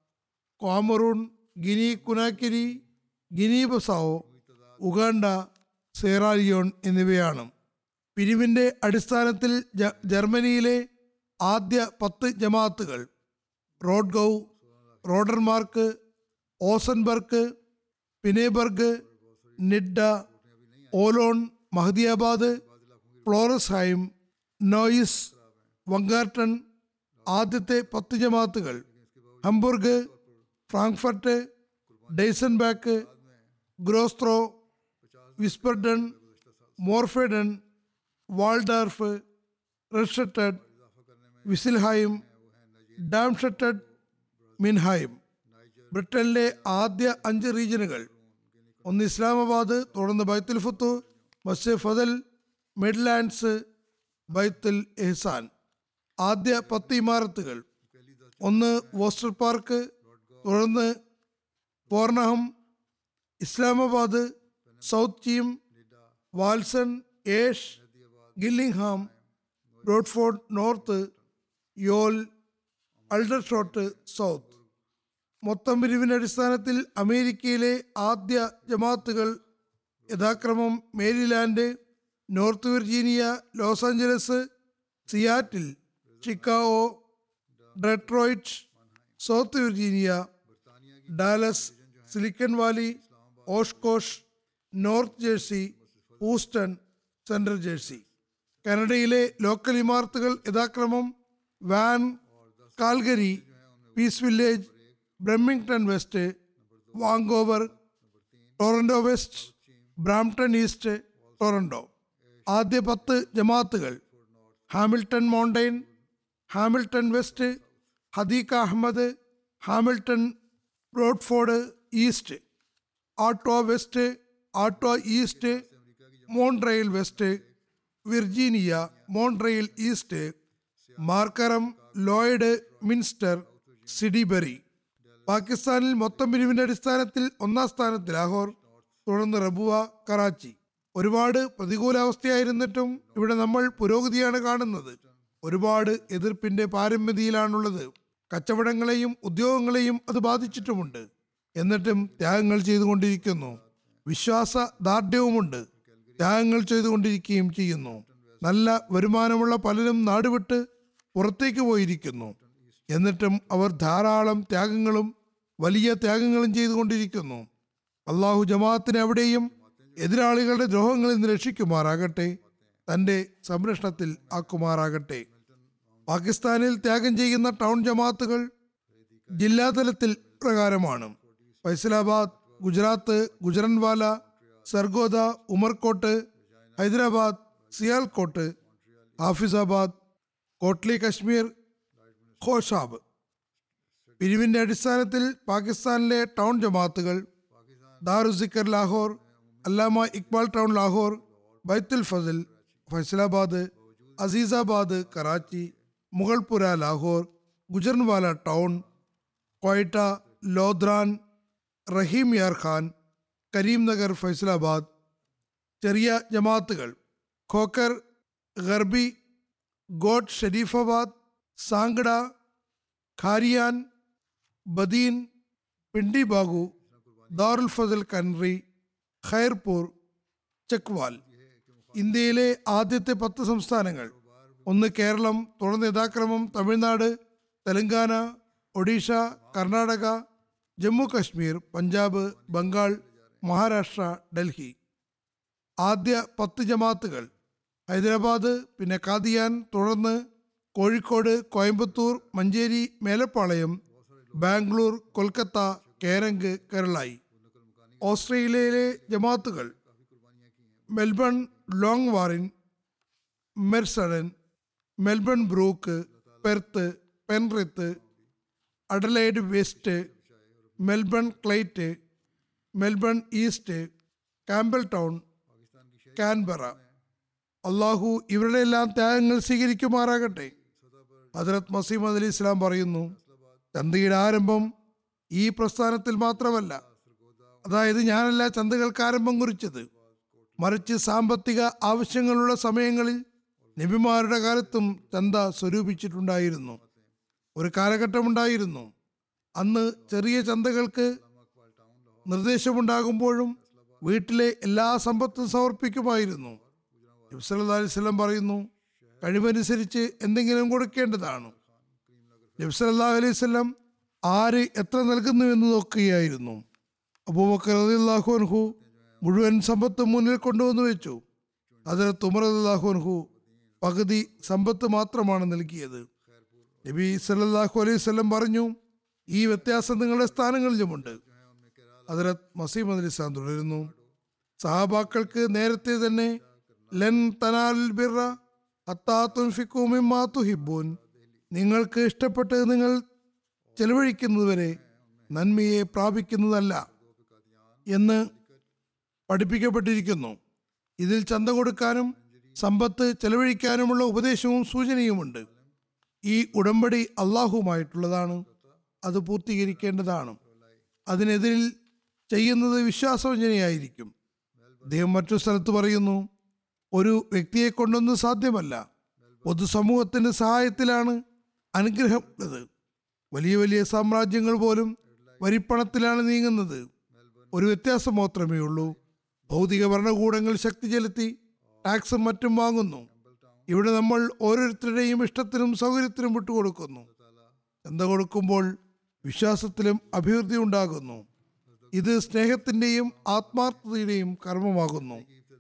Cameroon Guinea Conakry Guinea Bissau Uganda Sierra Leone എന്നിവയാണ് പിരിവിന്റെ അടിസ്ഥാനത്തിൽ ജ- ജർമ്മനിയിലെ ആദ്യ പത്ത് ജമാഅത്തുകൾ റോഡ്ഗൗ റോഡർമാർക്ക് ഓസൻബർഗ് പിനേബർഗ് നിഡ്ഡ ഓലോൺ മഹദിയാബാദ് ഫ്ലോറസ്ഹൈം നോയിസ് വങ്കാർട്ടൺ ആദ്യത്തെ പത്ത് ജമാഅത്തുകൾ ഹംബുർഗ് ഫ്രാങ്ക്ഫർട്ട് ഡെയ്സൻബാക്ക് ഗ്രോസ്ത്രോ വിസ്പർഡൺ മോർഫെഡൺ വാൾഡാർഫ് റെഡ്ഷട്ടഡ് വിസിൽഹൈം ഡാംഷട്ടഡ് മിൻഹൈം ബ്രിട്ടനിലെ ആദ്യ അഞ്ച് റീജിയനുകൾ ഒന്ന് ഇസ്ലാമാബാദ് തുടർന്ന് ബൈത്തുൽ ഫുത്തു മസ്ജിദ് ഫതൽ മിഡ്ലാൻഡ്സ് ബൈത്തുൽ എഹ്സാൻ ആദ്യ പത്ത് ഇമാരത്തുകൾ ഒന്ന് വോസ്റ്റർ പാർക്ക് തുടർന്ന് പോർണഹം ഇസ്ലാമാബാദ് സൗത്ത് ചീം വാൽസൺ ഏഷ് ഗില്ലിംഗ്ഹാം ബ്രോഡ്ഫോർഡ് നോർത്ത് യോൽ അൾഡർഷോട്ട് സൗത്ത് മൊത്തം പിരിവിന്റെ അടിസ്ഥാനത്തിൽ അമേരിക്കയിലെ ആദ്യ ജമാഅത്തുകൾ യഥാക്രമം Maryland North Virginia Los Angeles Seattle Chicago Detroit South Virginia Dallas Silicon Valley Oshkosh North Jersey Houston Central Jersey കാനഡയിലെ ലോക്കൽ ഇമാർത്തുകൾ യഥാക്രമം വാൻ കാൽഗരി പീസ് വില്ലേജ് ബ്രമിംഗ്ടൺ West Vancouver Toronto West Brampton East Toronto ആദ്യ പത്ത് ജമാത്തുകൾ Hamilton Mountain Hamilton West Hadiqa Ahmad Hamilton Bradford east ആട്ടോ West Ottawa East Montreal West Virginia Montreal East Markham Lloydminster Sudbury പാകിസ്ഥാനിൽ മൊത്തം പിരിവിന്റെ അടിസ്ഥാനത്തിൽ ഒന്നാം സ്ഥാനത്ത് ലാഹോർ തുടർന്ന് റബുവ കറാച്ചി ഒരുപാട് പ്രതികൂലാവസ്ഥയായിരുന്നിട്ടും ഇവിടെ നമ്മൾ പുരോഗതിയാണ് കാണുന്നത് ഒരുപാട് എതിർപ്പിന്റെ പാരമ്യതയിലാണുള്ളത് കച്ചവടങ്ങളെയും ഉദ്യോഗങ്ങളെയും അത് ബാധിച്ചിട്ടുമുണ്ട് എന്നിട്ടും ത്യാഗങ്ങൾ ചെയ്തുകൊണ്ടിരിക്കുന്നു വിശ്വാസ ദാർഢ്യവുമുണ്ട് ത്യാഗങ്ങൾ ചെയ്തുകൊണ്ടിരിക്കുകയും ചെയ്യുന്നു നല്ല വരുമാനമുള്ള പലരും നാടുവിട്ട് പുറത്തേക്ക് പോയിരിക്കുന്നു എന്നിട്ടും അവർ ധാരാളം ത്യാഗങ്ങളും വലിയ ത്യാഗങ്ങളും ചെയ്തുകൊണ്ടിരിക്കുന്നു അള്ളാഹു ജമാഅത്തിനെ എവിടെയും എതിരാളികളുടെ ദ്രോഹങ്ങളിൽ നിന്ന് രക്ഷിക്കുമാറാകട്ടെ തന്റെ സംരക്ഷണത്തിൽ ആക്കുമാറാകട്ടെ പാകിസ്ഥാനിൽ ത്യാഗം ചെയ്യുന്ന ടൗൺ ജമാഅത്തുകൾ ജില്ലാതലത്തിൽ പ്രകാരമാണ് ഫൈസലാബാദ് ഗുജറാത്ത് ഗുജറൻവാല സർഗോദ ഉമർകോട്ട് ഹൈദരാബാദ് സിയാൽകോട്ട് ഹാഫിസാബാദ് കോട്ട്ലി കശ്മീർ ഖോഷാബ് പിരിവിന്റെ അടിസ്ഥാനത്തിൽ പാകിസ്ഥാനിലെ town ജമാഅത്തുകൾ Darul Zikr Lahore Allama Iqbal Town Lahore Baitul Fazal Faisalabad Azizabad Karachi Mughalpura Lahore Gujranwala Town Quetta Lodhran Rahim Yar Khan Karimnagar Faisalabad ചെറിയ ജമാഅത്തുകൾ ഖോക്കർ ഗർബി ഗോട്ട് ഷരീഫാബാദ് സാങ്കട ഖാരിയാൻ ബദീൻ പിണ്ടി ബാഗു ദാറുൽ ഫസൽ കൻറി ഖൈർപൂർ ചക്വാൽ ഇന്ത്യയിലെ ആദ്യത്തെ പത്ത് സംസ്ഥാനങ്ങൾ ഒന്ന് കേരളം തുടർന്ന് യഥാക്രമം തമിഴ്നാട് തെലങ്കാന ഒഡീഷ കർണാടക ജമ്മു കശ്മീർ പഞ്ചാബ് ബംഗാൾ മഹാരാഷ്ട്ര ഡൽഹി ആദ്യ പത്ത് ജമാഅത്തുകൾ ഹൈദരാബാദ് പിന്നെ കാദിയാൻ തുടർന്ന് കോഴിക്കോട് കോയമ്പത്തൂർ മഞ്ചേരി മേലപ്പാളയം ബാംഗ്ലൂർ കൊൽക്കത്ത കേരങ്ക് കേരളായി ഓസ്ട്രേലിയയിലെ ജമാഅത്തുകൾ മെൽബൺ ലോങ് വാറിൻ മെർസഡൻ Melbourne Brook Perth Penrith Adelaide West Melbourne Clyde Melbourne East Campbelltown Canberra അള്ളാഹു ഇവരുടെ എല്ലാം ത്യാഗങ്ങൾ സ്വീകരിക്കുമാറാകട്ടെ ഹജറത് മസീമദ് അലി ഇസ്ലാം പറയുന്നു ചന്തയുടെ ആരംഭം ഈ പ്രസ്ഥാനത്തിൽ മാത്രമല്ല അതായത് ഞാനല്ല ചന്തകൾക്ക് ആരംഭം കുറിച്ചത് മറിച്ച് സാമ്പത്തിക ആവശ്യങ്ങളുള്ള സമയങ്ങളിൽ നബിമാരുടെ കാലത്തും ചന്ത സ്വരൂപിച്ചിട്ടുണ്ടായിരുന്നു ഒരു കാലഘട്ടമുണ്ടായിരുന്നു അന്ന് ചെറിയ ചന്തകൾക്ക് നിർദ്ദേശമുണ്ടാകുമ്പോഴും വീട്ടിലെ എല്ലാ സമ്പത്തും സമർപ്പിക്കുമായിരുന്നു നബ്സല്ലാ അലൈവല്ലം പറയുന്നു കഴിവനുസരിച്ച് എന്തെങ്കിലും കൊടുക്കേണ്ടതാണ് നബ്സല്ലാ അലൈവല്ലം ആര് എത്ര നൽകുന്നു എന്ന് നോക്കുകയായിരുന്നു അബൂബക്കർ റളിയല്ലാഹു അൻഹു മുഴുവൻ സമ്പത്ത് മുന്നിൽ കൊണ്ടുവന്നു വെച്ചു അതിൽ തുമർ റളിയല്ലാഹു അൻഹു പകുതി സമ്പത്ത് മാത്രമാണ് നൽകിയത് നബി സല്ലല്ലാഹു അലൈഹി വസല്ലം പറഞ്ഞു ഈ വ്യത്യാസം നിങ്ങളുടെ സ്ഥാനങ്ങളിലുമുണ്ട് ഹജറത് മസീം അലി ഇസ്ലാം തുടരുന്നു സഹാബാക്കൾക്ക് നേരത്തെ തന്നെ ലൻ തനാൽ ബിറ ഹത്താ തുൻഫിക്കൂ മിമ്മാ തുഹിബ്ബൂൻ നിങ്ങൾക്ക് ഇഷ്ടപ്പെട്ട് നിങ്ങൾ ചെലവഴിക്കുന്നതുവരെ നന്മയെ പ്രാപിക്കുന്നതല്ല എന്ന് പഠിപ്പിക്കപ്പെട്ടിരിക്കുന്നു ഇതിൽ ചന്ത കൊടുക്കാനും സമ്പത്ത് ചെലവഴിക്കാനുമുള്ള ഉപദേശവും സൂചനയുമുണ്ട് ഈ ഉടമ്പടി അള്ളാഹുമായിട്ടുള്ളതാണ് അത് പൂർത്തീകരിക്കേണ്ടതാണ് അതിനെതിരിൽ ചെയ്യുന്നത് വിശ്വാസവഞ്ചനയായിരിക്കും അദ്ദേഹം മറ്റു സ്ഥലത്ത് പറയുന്നു ഒരു വ്യക്തിയെ കൊണ്ടൊന്നും സാധ്യമല്ല പൊതുസമൂഹത്തിന്റെ സഹായത്തിലാണ് അനുഗ്രഹം ഉള്ളത് വലിയ വലിയ സാമ്രാജ്യങ്ങൾ പോലും വരിപ്പണത്തിലാണ് നീങ്ങുന്നത് ഒരു വ്യത്യാസം മാത്രമേ ഉള്ളൂ ഭൗതിക ഭരണകൂടങ്ങൾ ശക്തി ചെലുത്തി ടാക്സും മറ്റും വാങ്ങുന്നു ഇവിടെ നമ്മൾ ഓരോരുത്തരുടെയും ഇഷ്ടത്തിനും സൗകര്യത്തിനും വിട്ടുകൊടുക്കുന്നു ചന്ത കൊടുക്കുമ്പോൾ വിശ്വാസത്തിലും അഭിവൃദ്ധി ഉണ്ടാകുന്നു ഇത് സ്നേഹത്തിന്റെയും ആത്മാർത്ഥതയുടെയും കർമ്മമാകുന്നു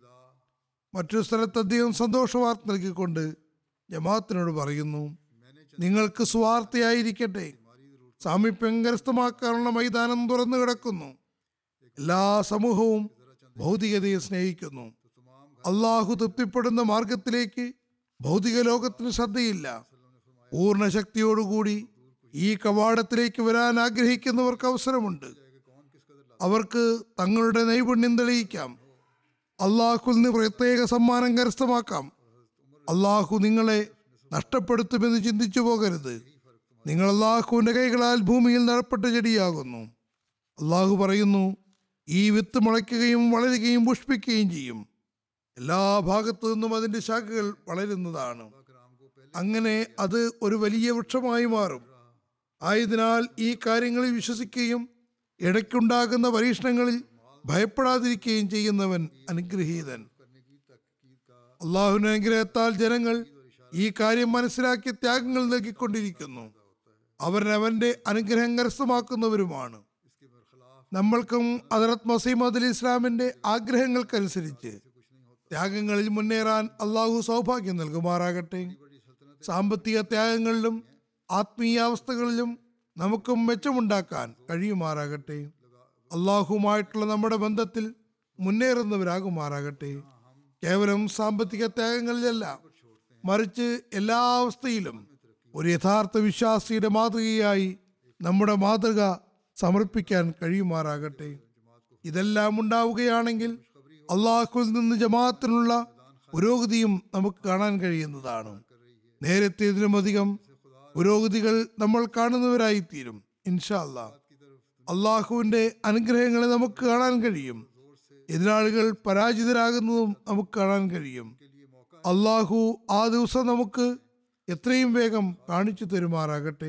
മറ്റൊരു സ്ഥലത്ത് അദ്ദേഹം സന്തോഷവാർത്ത നൽകിക്കൊണ്ട് ജമാഅത്തിനോട് പറയുന്നു നിങ്ങൾക്ക് സ്വാർത്ഥയായിരിക്കട്ടെ സാമീപ്യം കരസ്ഥമാക്കാനുള്ള മൈതാനം തുറന്നു കിടക്കുന്നു എല്ലാ സമൂഹവും ഭൗതികതയെ സ്നേഹിക്കുന്നു അള്ളാഹു തൃപ്തിപ്പെടുന്ന മാർഗത്തിലേക്ക് ഭൗതിക ലോകത്തിന് ശ്രദ്ധയില്ല പൂർണ്ണ ശക്തിയോടുകൂടി ഈ കവാടത്തിലേക്ക് വരാൻ ആഗ്രഹിക്കുന്നവർക്ക് അവസരമുണ്ട് അവർക്ക് തങ്ങളുടെ നൈപുണ്യം തെളിയിക്കാം അള്ളാഹുൽ നിന്ന് പ്രത്യേക സമ്മാനം കരസ്ഥമാക്കാം അള്ളാഹു നിങ്ങളെ നഷ്ടപ്പെടുത്തുമെന്ന് ചിന്തിച്ചു പോകരുത് നിങ്ങൾ അള്ളാഹുവിന്റെ കൈകളാൽ ഭൂമിയിൽ നടപ്പെട്ട ചെടിയാകുന്നു അള്ളാഹു പറയുന്നു ഈ വിത്ത് മുളയ്ക്കുകയും വളരുകയും പുഷ്പിക്കുകയും ചെയ്യും എല്ലാ ഭാഗത്തു നിന്നും അതിന്റെ ശാഖകൾ വളരുന്നതാണ് അങ്ങനെ അത് ഒരു വലിയ വൃക്ഷമായി മാറും ആയതിനാൽ ഈ കാര്യങ്ങളിൽ വിശ്വസിക്കുകയും ഇടയ്ക്കുണ്ടാകുന്ന പരീക്ഷണങ്ങളിൽ ഭയപ്പെടാതിരിക്കുകയും ചെയ്യുന്നവൻ അനുഗ്രഹീതൻ അള്ളാഹുവിന്റെ അനുഗ്രഹത്താൽ ജനങ്ങൾ ഈ കാര്യം മനസ്സിലാക്കി ത്യാഗങ്ങൾ നൽകിക്കൊണ്ടിരിക്കുന്നു അവൻ അവന്റെ അനുഗ്രഹം കരസ്ഥമാക്കുന്നവരുമാണ് നമ്മൾക്കും ഹദറത്ത് മസീമദ് അലി ഇസ്ലാമിന്റെ ആഗ്രഹങ്ങൾക്കനുസരിച്ച് ത്യാഗങ്ങളിൽ മുന്നേറാൻ അള്ളാഹു സൗഭാഗ്യം നൽകുമാറാകട്ടെ സാമ്പത്തിക ത്യാഗങ്ങളിലും ആത്മീയാവസ്ഥകളിലും നമുക്കും മെച്ചമുണ്ടാക്കാൻ കഴിയുമാറാകട്ടെ അള്ളാഹുമായിട്ടുള്ള നമ്മുടെ ബന്ധത്തിൽ മുന്നേറുന്നവരാകുമാറാകട്ടെ കേവലം സാമ്പത്തിക ത്യാഗങ്ങളിലല്ല മറിച്ച് എല്ലാ അവസ്ഥയിലും ഒരു യഥാർത്ഥ വിശ്വാസിയുടെ മാതൃകയായി നമ്മുടെ മാതൃക സമർപ്പിക്കാൻ കഴിയുമാറാകട്ടെ ഇതെല്ലാം ഉണ്ടാവുകയാണെങ്കിൽ അള്ളാഹുവിൽ നിന്ന് ജമാഅത്തിനുള്ള പുരോഗതിയും നമുക്ക് കാണാൻ കഴിയുന്നതാണ് നേരത്തേതിലും അധികം പുരോഗതികൾ നമ്മൾ കാണുന്നവരായിത്തീരും ഇൻഷാ അല്ലാ അള്ളാഹുവിന്റെ അനുഗ്രഹങ്ങളെ നമുക്ക് കാണാൻ കഴിയും എതിരാളികൾ പരാജിതരാകുന്നതും നമുക്ക് കാണാൻ കഴിയും അള്ളാഹു ആ ദിവസം നമുക്ക് എത്രയും വേഗം കാണിച്ചു തരുമാറാകട്ടെ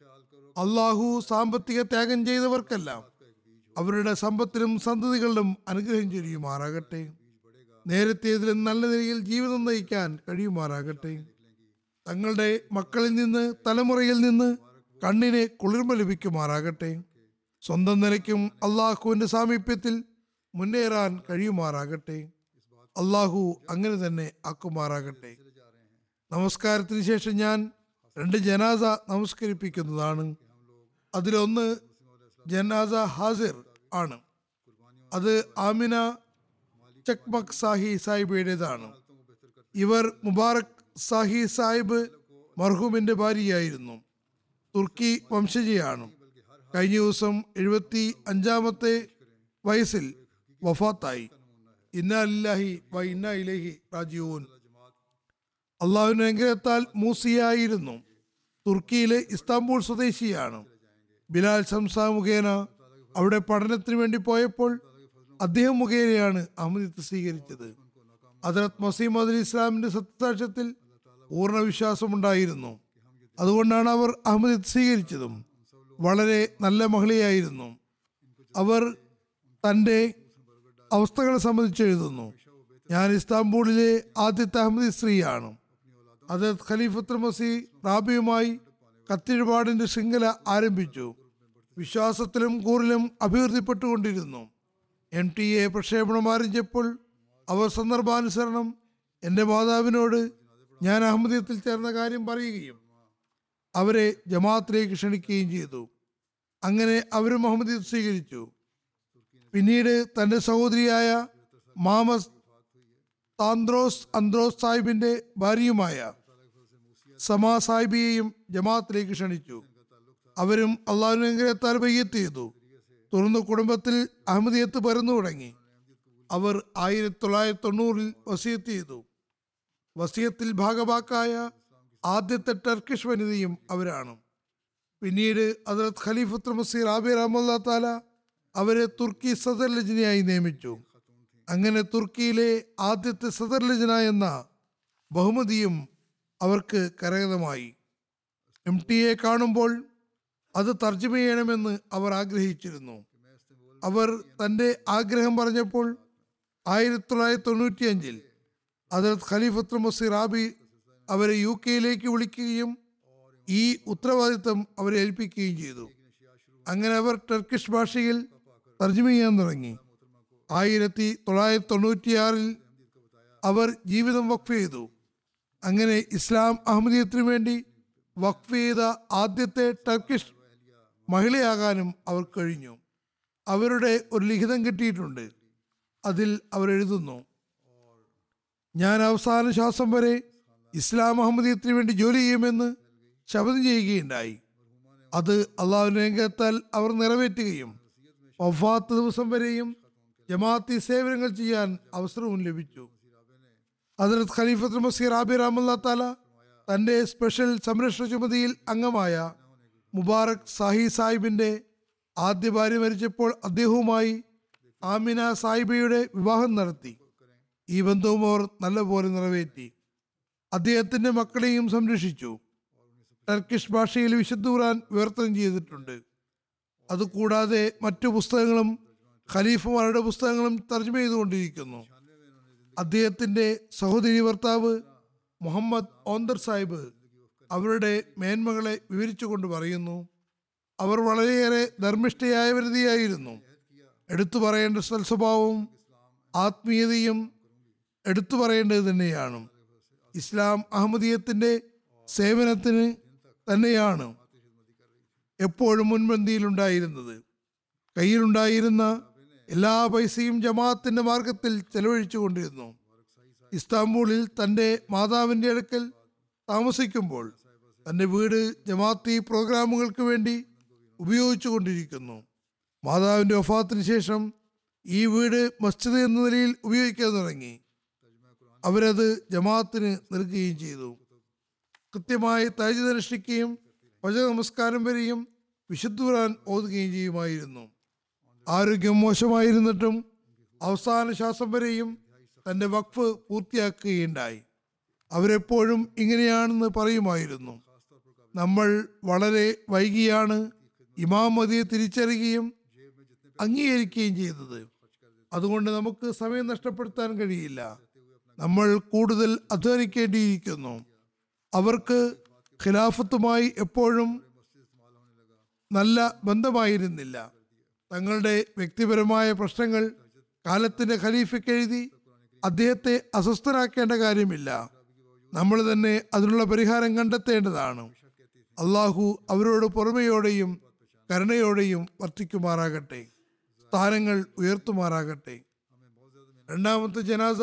അള്ളാഹു സാമ്പത്തിക ത്യാഗം ചെയ്തവർക്കെല്ലാം അവരുടെ സമ്പത്തിലും സന്തതികളിലും അനുഗ്രഹം ചൊരിയുമാറാകട്ടെ നേരത്തേതിലും നല്ല നിലയിൽ ജീവിതം നയിക്കാൻ കഴിയുമാറാകട്ടെ തങ്ങളുടെ മക്കളിൽ നിന്ന് തലമുറയിൽ നിന്ന് കണ്ണിന് കുളിർമ ലഭിക്കുമാറാകട്ടെ സ്വന്തം നിലയ്ക്കും അള്ളാഹുവിന്റെ സാമീപ്യത്തിൽ മുന്നേറാൻ കഴിയുമാറാകട്ടെ അള്ളാഹു അങ്ങനെ തന്നെ ആക്കുമാറാകട്ടെ നമസ്കാരത്തിന് ശേഷം ഞാൻ രണ്ട് ജനാസ നമസ്കരിപ്പിക്കുന്നതാണ് അതിലൊന്ന് ജനാസ ഹാസിർ ആണ് അത് ആമിന ചക്മക് സാഹി സാഹിബയുടേതാണ് ഇവർ മുബാറക് സാഹി സാഹിബ് മർഹൂമിന്റെ ഭാര്യയായിരുന്നു തുർക്കി വംശജയാണ് കഴിഞ്ഞ ദിവസം എഴുപത്തി അഞ്ചാമത്തെ വയസ്സിൽ വഫാത്തായി ഇന്നാലില്ലാഹി വ ഇന്നാ ഇലഹി റാജിഊൻ അള്ളാഹുവിന്റെ അനുഗ്രഹത്താൽ മൂസിയായിരുന്നു തുർക്കിയിലെ ഇസ്താംബൂൾ സ്വദേശിയാണ് ബിലാൽ സംസാ മുഖേന അവിടെ പഠനത്തിന് വേണ്ടി പോയപ്പോൾ അദ്ദേഹം മുഖേനയാണ് അഹമ്മദിത്ത് സ്വീകരിച്ചത് ഹജറത് മസീം അലി ഇസ്ലാമിന്റെ സത്യസാക്ഷ്യത്തിൽ പൂർണ്ണ വിശ്വാസമുണ്ടായിരുന്നു അതുകൊണ്ടാണ് അവർ അഹമ്മദിത്ത് സ്വീകരിച്ചതും വളരെ നല്ല മഹിളയായിരുന്നു അവർ തൻ്റെ അവസ്ഥകളെ സംബന്ധിച്ച് എഴുതുന്നു ഞാൻ ഇസ്താംബൂളിലെ ആദ്യത്തെ അഹമ്മദി സ്ത്രീയാണ് അത് ഖലീഫത്തുൽ മസി റാബിയുമായി കത്തിഴിപാടിന്റെ ശൃംഖല ആരംഭിച്ചു വിശ്വാസത്തിലും കൂറിലും അഭിവൃദ്ധിപ്പെട്ടുകൊണ്ടിരുന്നു എം ടി എ പ്രക്ഷേപണം ആരംഭിച്ചപ്പോൾ അവർ സന്ദർഭാനുസരണം എൻ്റെ മാതാവിനോട് ഞാൻ അഹമ്മദീയത്തിൽ ചേർന്ന കാര്യം പറയുകയും അവരെ ജമാഅത്തിലേക്ക് ക്ഷണിക്കുകയും ചെയ്തു അങ്ങനെ അവരും അഹമ്മദീയത്ത് സ്വീകരിച്ചു പിന്നീട് തൻ്റെ സഹോദരിയായ മാമസ് താന്ത്രോസ് അന്ത്രോസ് സാഹിബിന്റെ ഭാര്യയുമായ സമാ സാഹിബിയെയും ജമാഅത്തിലേക്ക് ക്ഷണിച്ചു അവരും അള്ളാഹുവിന്റെ അനുഗ്രഹത്താൽ ബയ്യത്ത് ചെയ്തു തുടർന്ന് കുടുംബത്തിൽ അഹമ്മദിയത്ത് പരന്നു തുടങ്ങി അവർ ആയിരത്തി തൊള്ളായിരത്തി തൊണ്ണൂറിൽ വസിയത്ത് ചെയ്തു വസിയത്തിൽ ഭാഗവാക്കായ ആദ്യത്തെ ടർക്കിഷ് വനിതയും അവരാണ് പിന്നീട് ഹജറത് ഖലീഫുത്ര മസീർ ആബി റഹ്മുല്ലാ താല അവരെ തുർക്കി സദർ ലജ്നയായി നിയമിച്ചു അങ്ങനെ തുർക്കിയിലെ ആദ്യത്തെ സദർ ലജ്ന എന്ന ബഹുമതിയും അവർക്ക് കരഗതമായി എം ടി എ കാണുമ്പോൾ അത് തർജ്ജമ ചെയ്യണമെന്ന് അവർ ആഗ്രഹിച്ചിരുന്നു അവർ തൻ്റെ ആഗ്രഹം പറഞ്ഞപ്പോൾ ആയിരത്തി തൊള്ളായിരത്തി തൊണ്ണൂറ്റി അഞ്ചിൽ ഹജറത് ഖലീഫത്ത് മസീർ റാബി അവരെ യു കെയിലേക്ക് വിളിക്കുകയും ഈ ഉത്തരവാദിത്തം അവരെ ഏൽപ്പിക്കുകയും ചെയ്തു അങ്ങനെ അവർ ടർക്കിഷ് ഭാഷയിൽ തർജ്ജമ ചെയ്യാൻ തുടങ്ങി ആയിരത്തി തൊള്ളായിരത്തി തൊണ്ണൂറ്റിയാറിൽ അവർ ജീവിതം വഖഫ് ചെയ്തു അങ്ങനെ ഇസ്ലാം അഹമ്മദീയത്തിനു വേണ്ടി വഖഫ് ചെയ്ത ആദ്യത്തെ ടർക്കിഷ് മഹിളയാകാനും അവർ കഴിഞ്ഞു അവരുടെ ഒരു ലിഖിതം കിട്ടിയിട്ടുണ്ട് അതിൽ അവർ എഴുതുന്നു ഞാൻ അവസാന ശ്വാസം വരെ ഇസ്ലാം അഹമ്മദീയത്തിന് വേണ്ടി ജോലി ചെയ്യുമെന്ന് ശപഥം ചെയ്യുകയുണ്ടായി അത് അള്ളാഹുവിന്റെ രംഗത്താൽ അവർ നിറവേറ്റുകയും വഫാത്ത് ദിവസം വരെയും ജമാഅത്തി സേവനങ്ങൾ ചെയ്യാൻ അവസരവും ലഭിച്ചു ഹജറത് ഖലീഫത്ത് മസീർ ആബിർ അഹമ്മദ് താല തന്റെ സ്പെഷ്യൽ സംരക്ഷണ ചുമതലയിൽ അംഗമായ മുബാറക് സാഹി സാഹിബിന്റെ ആദ്യ ഭാര്യ മരിച്ചപ്പോൾ അദ്ദേഹവുമായി ആമിന സാഹിബയുടെ വിവാഹം നടത്തി ഈ ബന്ധവും അവർ നല്ലപോലെ നിറവേറ്റി അദ്ദേഹത്തിന്റെ മക്കളെയും സംരക്ഷിച്ചു ടർക്കിഷ് ഭാഷയിൽ വിശുദ്ധ ഖുർആൻ വിവർത്തനം ചെയ്തിട്ടുണ്ട് അതുകൂടാതെ മറ്റു പുസ്തകങ്ങളും ഖലീഫുമാരുടെ പുസ്തകങ്ങളും തർജ്ജമ ചെയ്തുകൊണ്ടിരിക്കുന്നു അദ്ദേഹത്തിന്റെ സഹോദരി ഭർത്താവ് മുഹമ്മദ് ഓന്തർ സാഹിബ് അവരുടെ മേന്മകളെ വിവരിച്ചുകൊണ്ട് പറയുന്നു അവർ വളരെയേറെ ധർമ്മിഷ്ഠയായ വനിതയായിരുന്നു എടുത്തു പറയേണ്ട സൽസ്വഭാവവും ആത്മീയതയും എടുത്തു പറയേണ്ടത് തന്നെയാണ് ഇസ്ലാം അഹമ്മദീയത്തിന്റെ സേവനത്തിന് തന്നെയാണ് എപ്പോഴും മുൻപന്തിയിലുണ്ടായിരുന്നത് കയ്യിലുണ്ടായിരുന്ന എല്ലാ പൈസയും ജമാഅത്തിന്റെ മാർഗത്തിൽ ചെലവഴിച്ചു കൊണ്ടിരുന്നു ഇസ്താംബൂളിൽ തന്റെ മാതാവിന്റെ അടുക്കൽ താമസിക്കുമ്പോൾ തന്റെ വീട് ജമാഅത്തി പ്രോഗ്രാമുകൾക്ക് വേണ്ടി ഉപയോഗിച്ചു കൊണ്ടിരിക്കുന്നു മാതാവിന്റെ വഫാത്തിന് ശേഷം ഈ വീട് മസ്ജിദ് എന്ന നിലയിൽ ഉപയോഗിക്കാൻ തുടങ്ങി അവരത് ജമാഅത്തിന് നൽകുകയും ചെയ്തു കൃത്യമായി താജിദ് അനുഷ്ഠിക്കുകയും വചന നമസ്കാരം വരെയും വിശുദ്ധ ഖുർആൻ ഓതുകയും ചെയ്യുമായിരുന്നു ആരോഗ്യം മോശമായിരുന്നിട്ടും അവസാന ശ്വാസം വരെയും തന്റെ വഖഫ് പൂർത്തിയാക്കുകയുണ്ടായി അവരെപ്പോഴും ഇങ്ങനെയാണെന്ന് പറയുമായിരുന്നു നമ്മൾ വളരെ വൈകിയാണ് ഇമാം മതിയെ തിരിച്ചറിയുകയും അംഗീകരിക്കുകയും ചെയ്തത് അതുകൊണ്ട് നമുക്ക് സമയം നഷ്ടപ്പെടുത്താൻ കഴിയില്ല നമ്മൾ കൂടുതൽ അധ്വാനിക്കേണ്ടിയിരിക്കുന്നു അവർക്ക് ഖിലാഫത്തുമായി എപ്പോഴും നല്ല ബന്ധമായിരുന്നില്ല തങ്ങളുടെ വ്യക്തിപരമായ പ്രശ്നങ്ങൾ കാലത്തിന്റെ ഖലീഫയ്ക്ക് എഴുതി അദ്ദേഹത്തെ അസ്വസ്ഥനാക്കേണ്ട കാര്യമില്ല നമ്മൾ തന്നെ അതിനുള്ള പരിഹാരം കണ്ടെത്തേണ്ടതാണ് അള്ളാഹു അവരോട് പുറമയോടെയും കരുണയോടെയും വർത്തിക്കുമാറാകട്ടെ സ്ഥാനങ്ങൾ ഉയർത്തുമാറാകട്ടെ രണ്ടാമത്തെ ജനാസ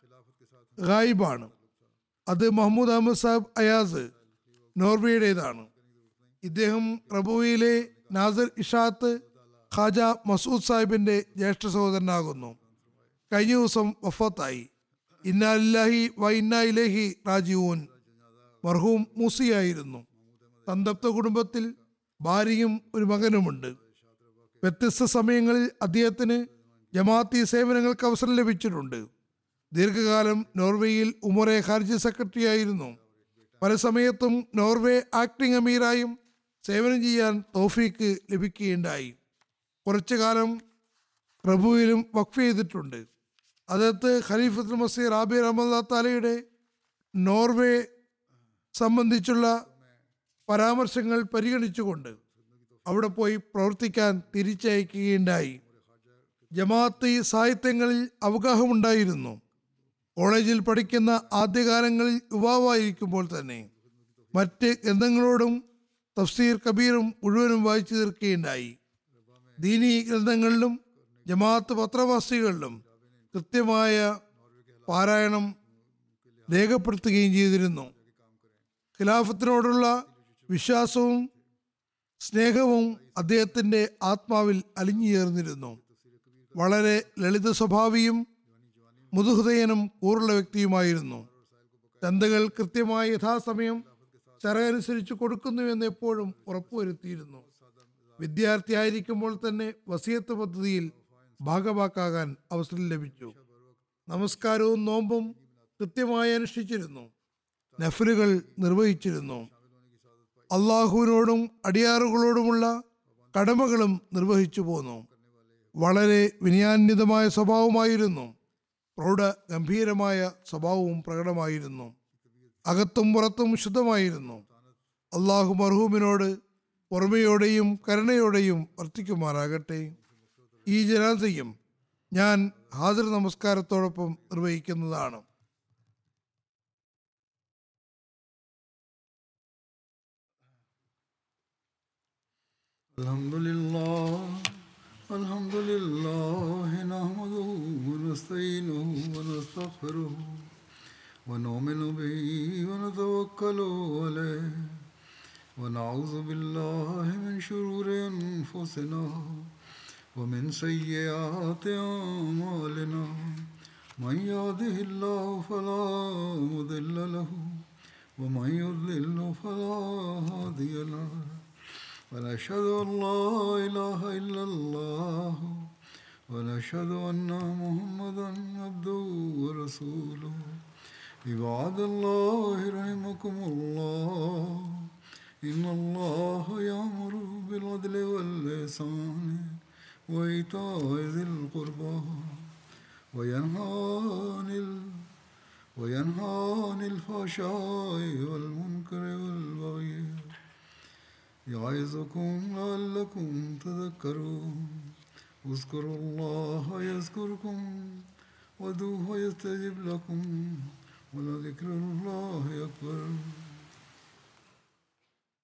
ഗായിബാണ് അത് മഹമ്മൂദ് അഹമ്മദ് സാഹിബ് അയാസ് നോർവേയുടേതാണ് ഇദ്ദേഹം റബുവയിലെ നാസർ ഇഷാത്ത് ഖാജ മസൂദ് സാഹിബിന്റെ ജ്യേഷ്ഠ സഹോദരനാകുന്നു കഴിഞ്ഞ ദിവസം വഫാത്തായി ഇന്നാലില്ലാഹി വ ഇന്നാ ഇലേഹി റാജീവൂൻ മർഹൂം മൂസിയായിരുന്നു സന്തപ്ത കുടുംബത്തിൽ ഭാര്യയും ഒരു മകനുമുണ്ട് വ്യത്യസ്ത സമയങ്ങളിൽ അദ്ദേഹത്തിന് ജമാഅത്തി സേവനങ്ങൾക്ക് അവസരം ലഭിച്ചിട്ടുണ്ട് ദീർഘകാലം നോർവേയിൽ ഉമറെ ഖാർജി സെക്രട്ടറി ആയിരുന്നു പല സമയത്തും നോർവേ ആക്ടിംഗ് അമീറായും സേവനം ചെയ്യാൻ തോഫീക്ക് ലഭിക്കുകയുണ്ടായി കുറച്ചു കാലം പ്രഭുവിലും വഖഫ് ചെയ്തിട്ടുണ്ട് അതത് ഖലീഫത്തുൽ മസീർ ആബിർ അഹമ്മദ് താലയുടെ നോർവേ സംബന്ധിച്ചുള്ള പരാമർശങ്ങൾ പരിഗണിച്ചുകൊണ്ട് അവിടെ പോയി പ്രവർത്തിക്കാൻ തിരിച്ചയക്കുകയുണ്ടായി ജമാഅത്ത് സാഹിത്യങ്ങളിൽ അവഗാഹമുണ്ടായിരുന്നു കോളേജിൽ പഠിക്കുന്ന ആദ്യകാലങ്ങളിൽ യുവാവായിരിക്കുമ്പോൾ തന്നെ മറ്റ് ഗ്രന്ഥങ്ങളോടും തഫ്സീർ കബീറും മുഴുവനും വായിച്ചു തീർക്കുകയുണ്ടായി ദീനി ഗ്രന്ഥങ്ങളിലും ജമാഅത്ത് പത്രവാസികളിലും കൃത്യമായ പാരായണം രേഖപ്പെടുത്തുകയും ചെയ്തിരുന്നു ഖിലാഫത്തിനോടുള്ള വിശ്വാസവും സ്നേഹവും അദ്ദേഹത്തിന്റെ ആത്മാവിൽ അലിഞ്ഞു ചേർന്നിരുന്നു വളരെ ലളിത സ്വഭാവിയും മുതുഹൃദയനും കൂറുള്ള വ്യക്തിയുമായിരുന്നു ചന്തകൾ കൃത്യമായി യഥാസമയം ചരകനുസരിച്ച് കൊടുക്കുന്നുവെന്ന് എപ്പോഴും ഉറപ്പുവരുത്തിയിരുന്നു വിദ്യാർത്ഥിയായിരിക്കുമ്പോൾ തന്നെ വസിയത്ത് പദ്ധതിയിൽ ഭാഗവാക്കാകാൻ അവസരം ലഭിച്ചു നമസ്കാരവും നോമ്പും കൃത്യമായി അനുഷ്ഠിച്ചിരുന്നു നഫലുകൾ നിർവഹിച്ചിരുന്നു അള്ളാഹുവിനോടും അടിയാറുകളോടുമുള്ള കടമകളും നിർവഹിച്ചു പോന്നു വളരെ വിനയാന്വിതമായ സ്വഭാവമായിരുന്നു പ്രൗഢ ഗംഭീരമായ സ്വഭാവവും പ്രകടമായിരുന്നു അകത്തും പുറത്തും ശുദ്ധമായിരുന്നു അള്ളാഹു മർഹൂമിനോട് പുറമയോടെയും കരുണയോടെയും വർത്തിക്കുമാറാകട്ടെ ഈ ജനാസയും ഞാൻ ഹാജർ നമസ്കാരത്തോടൊപ്പം നിർവഹിക്കുന്നതാണ് الحمد لله الحمد لله نحمده ونستعينه ونستغفره ونؤمن به ونتوكل عليه ونعوذ بالله من شرور أنفسنا ومن سيئات أعمالنا من يهده الله فلا مضل له ومن يضلل فلا هادي له ونشهد أن لا إله إلا الله ونشهد أن محمدا عبده ورسوله عباد الله رحمكم الله إن الله يأمر بالعدل والإحسان وإيتاء ذي القربى وينهى عن ال... وينهى عن الفحشاء والمنكر والبغي يعظكم لعلكم تذكرون اذكروا الله يذكركم ودوه يستجب لكم ولذكر الله أكبر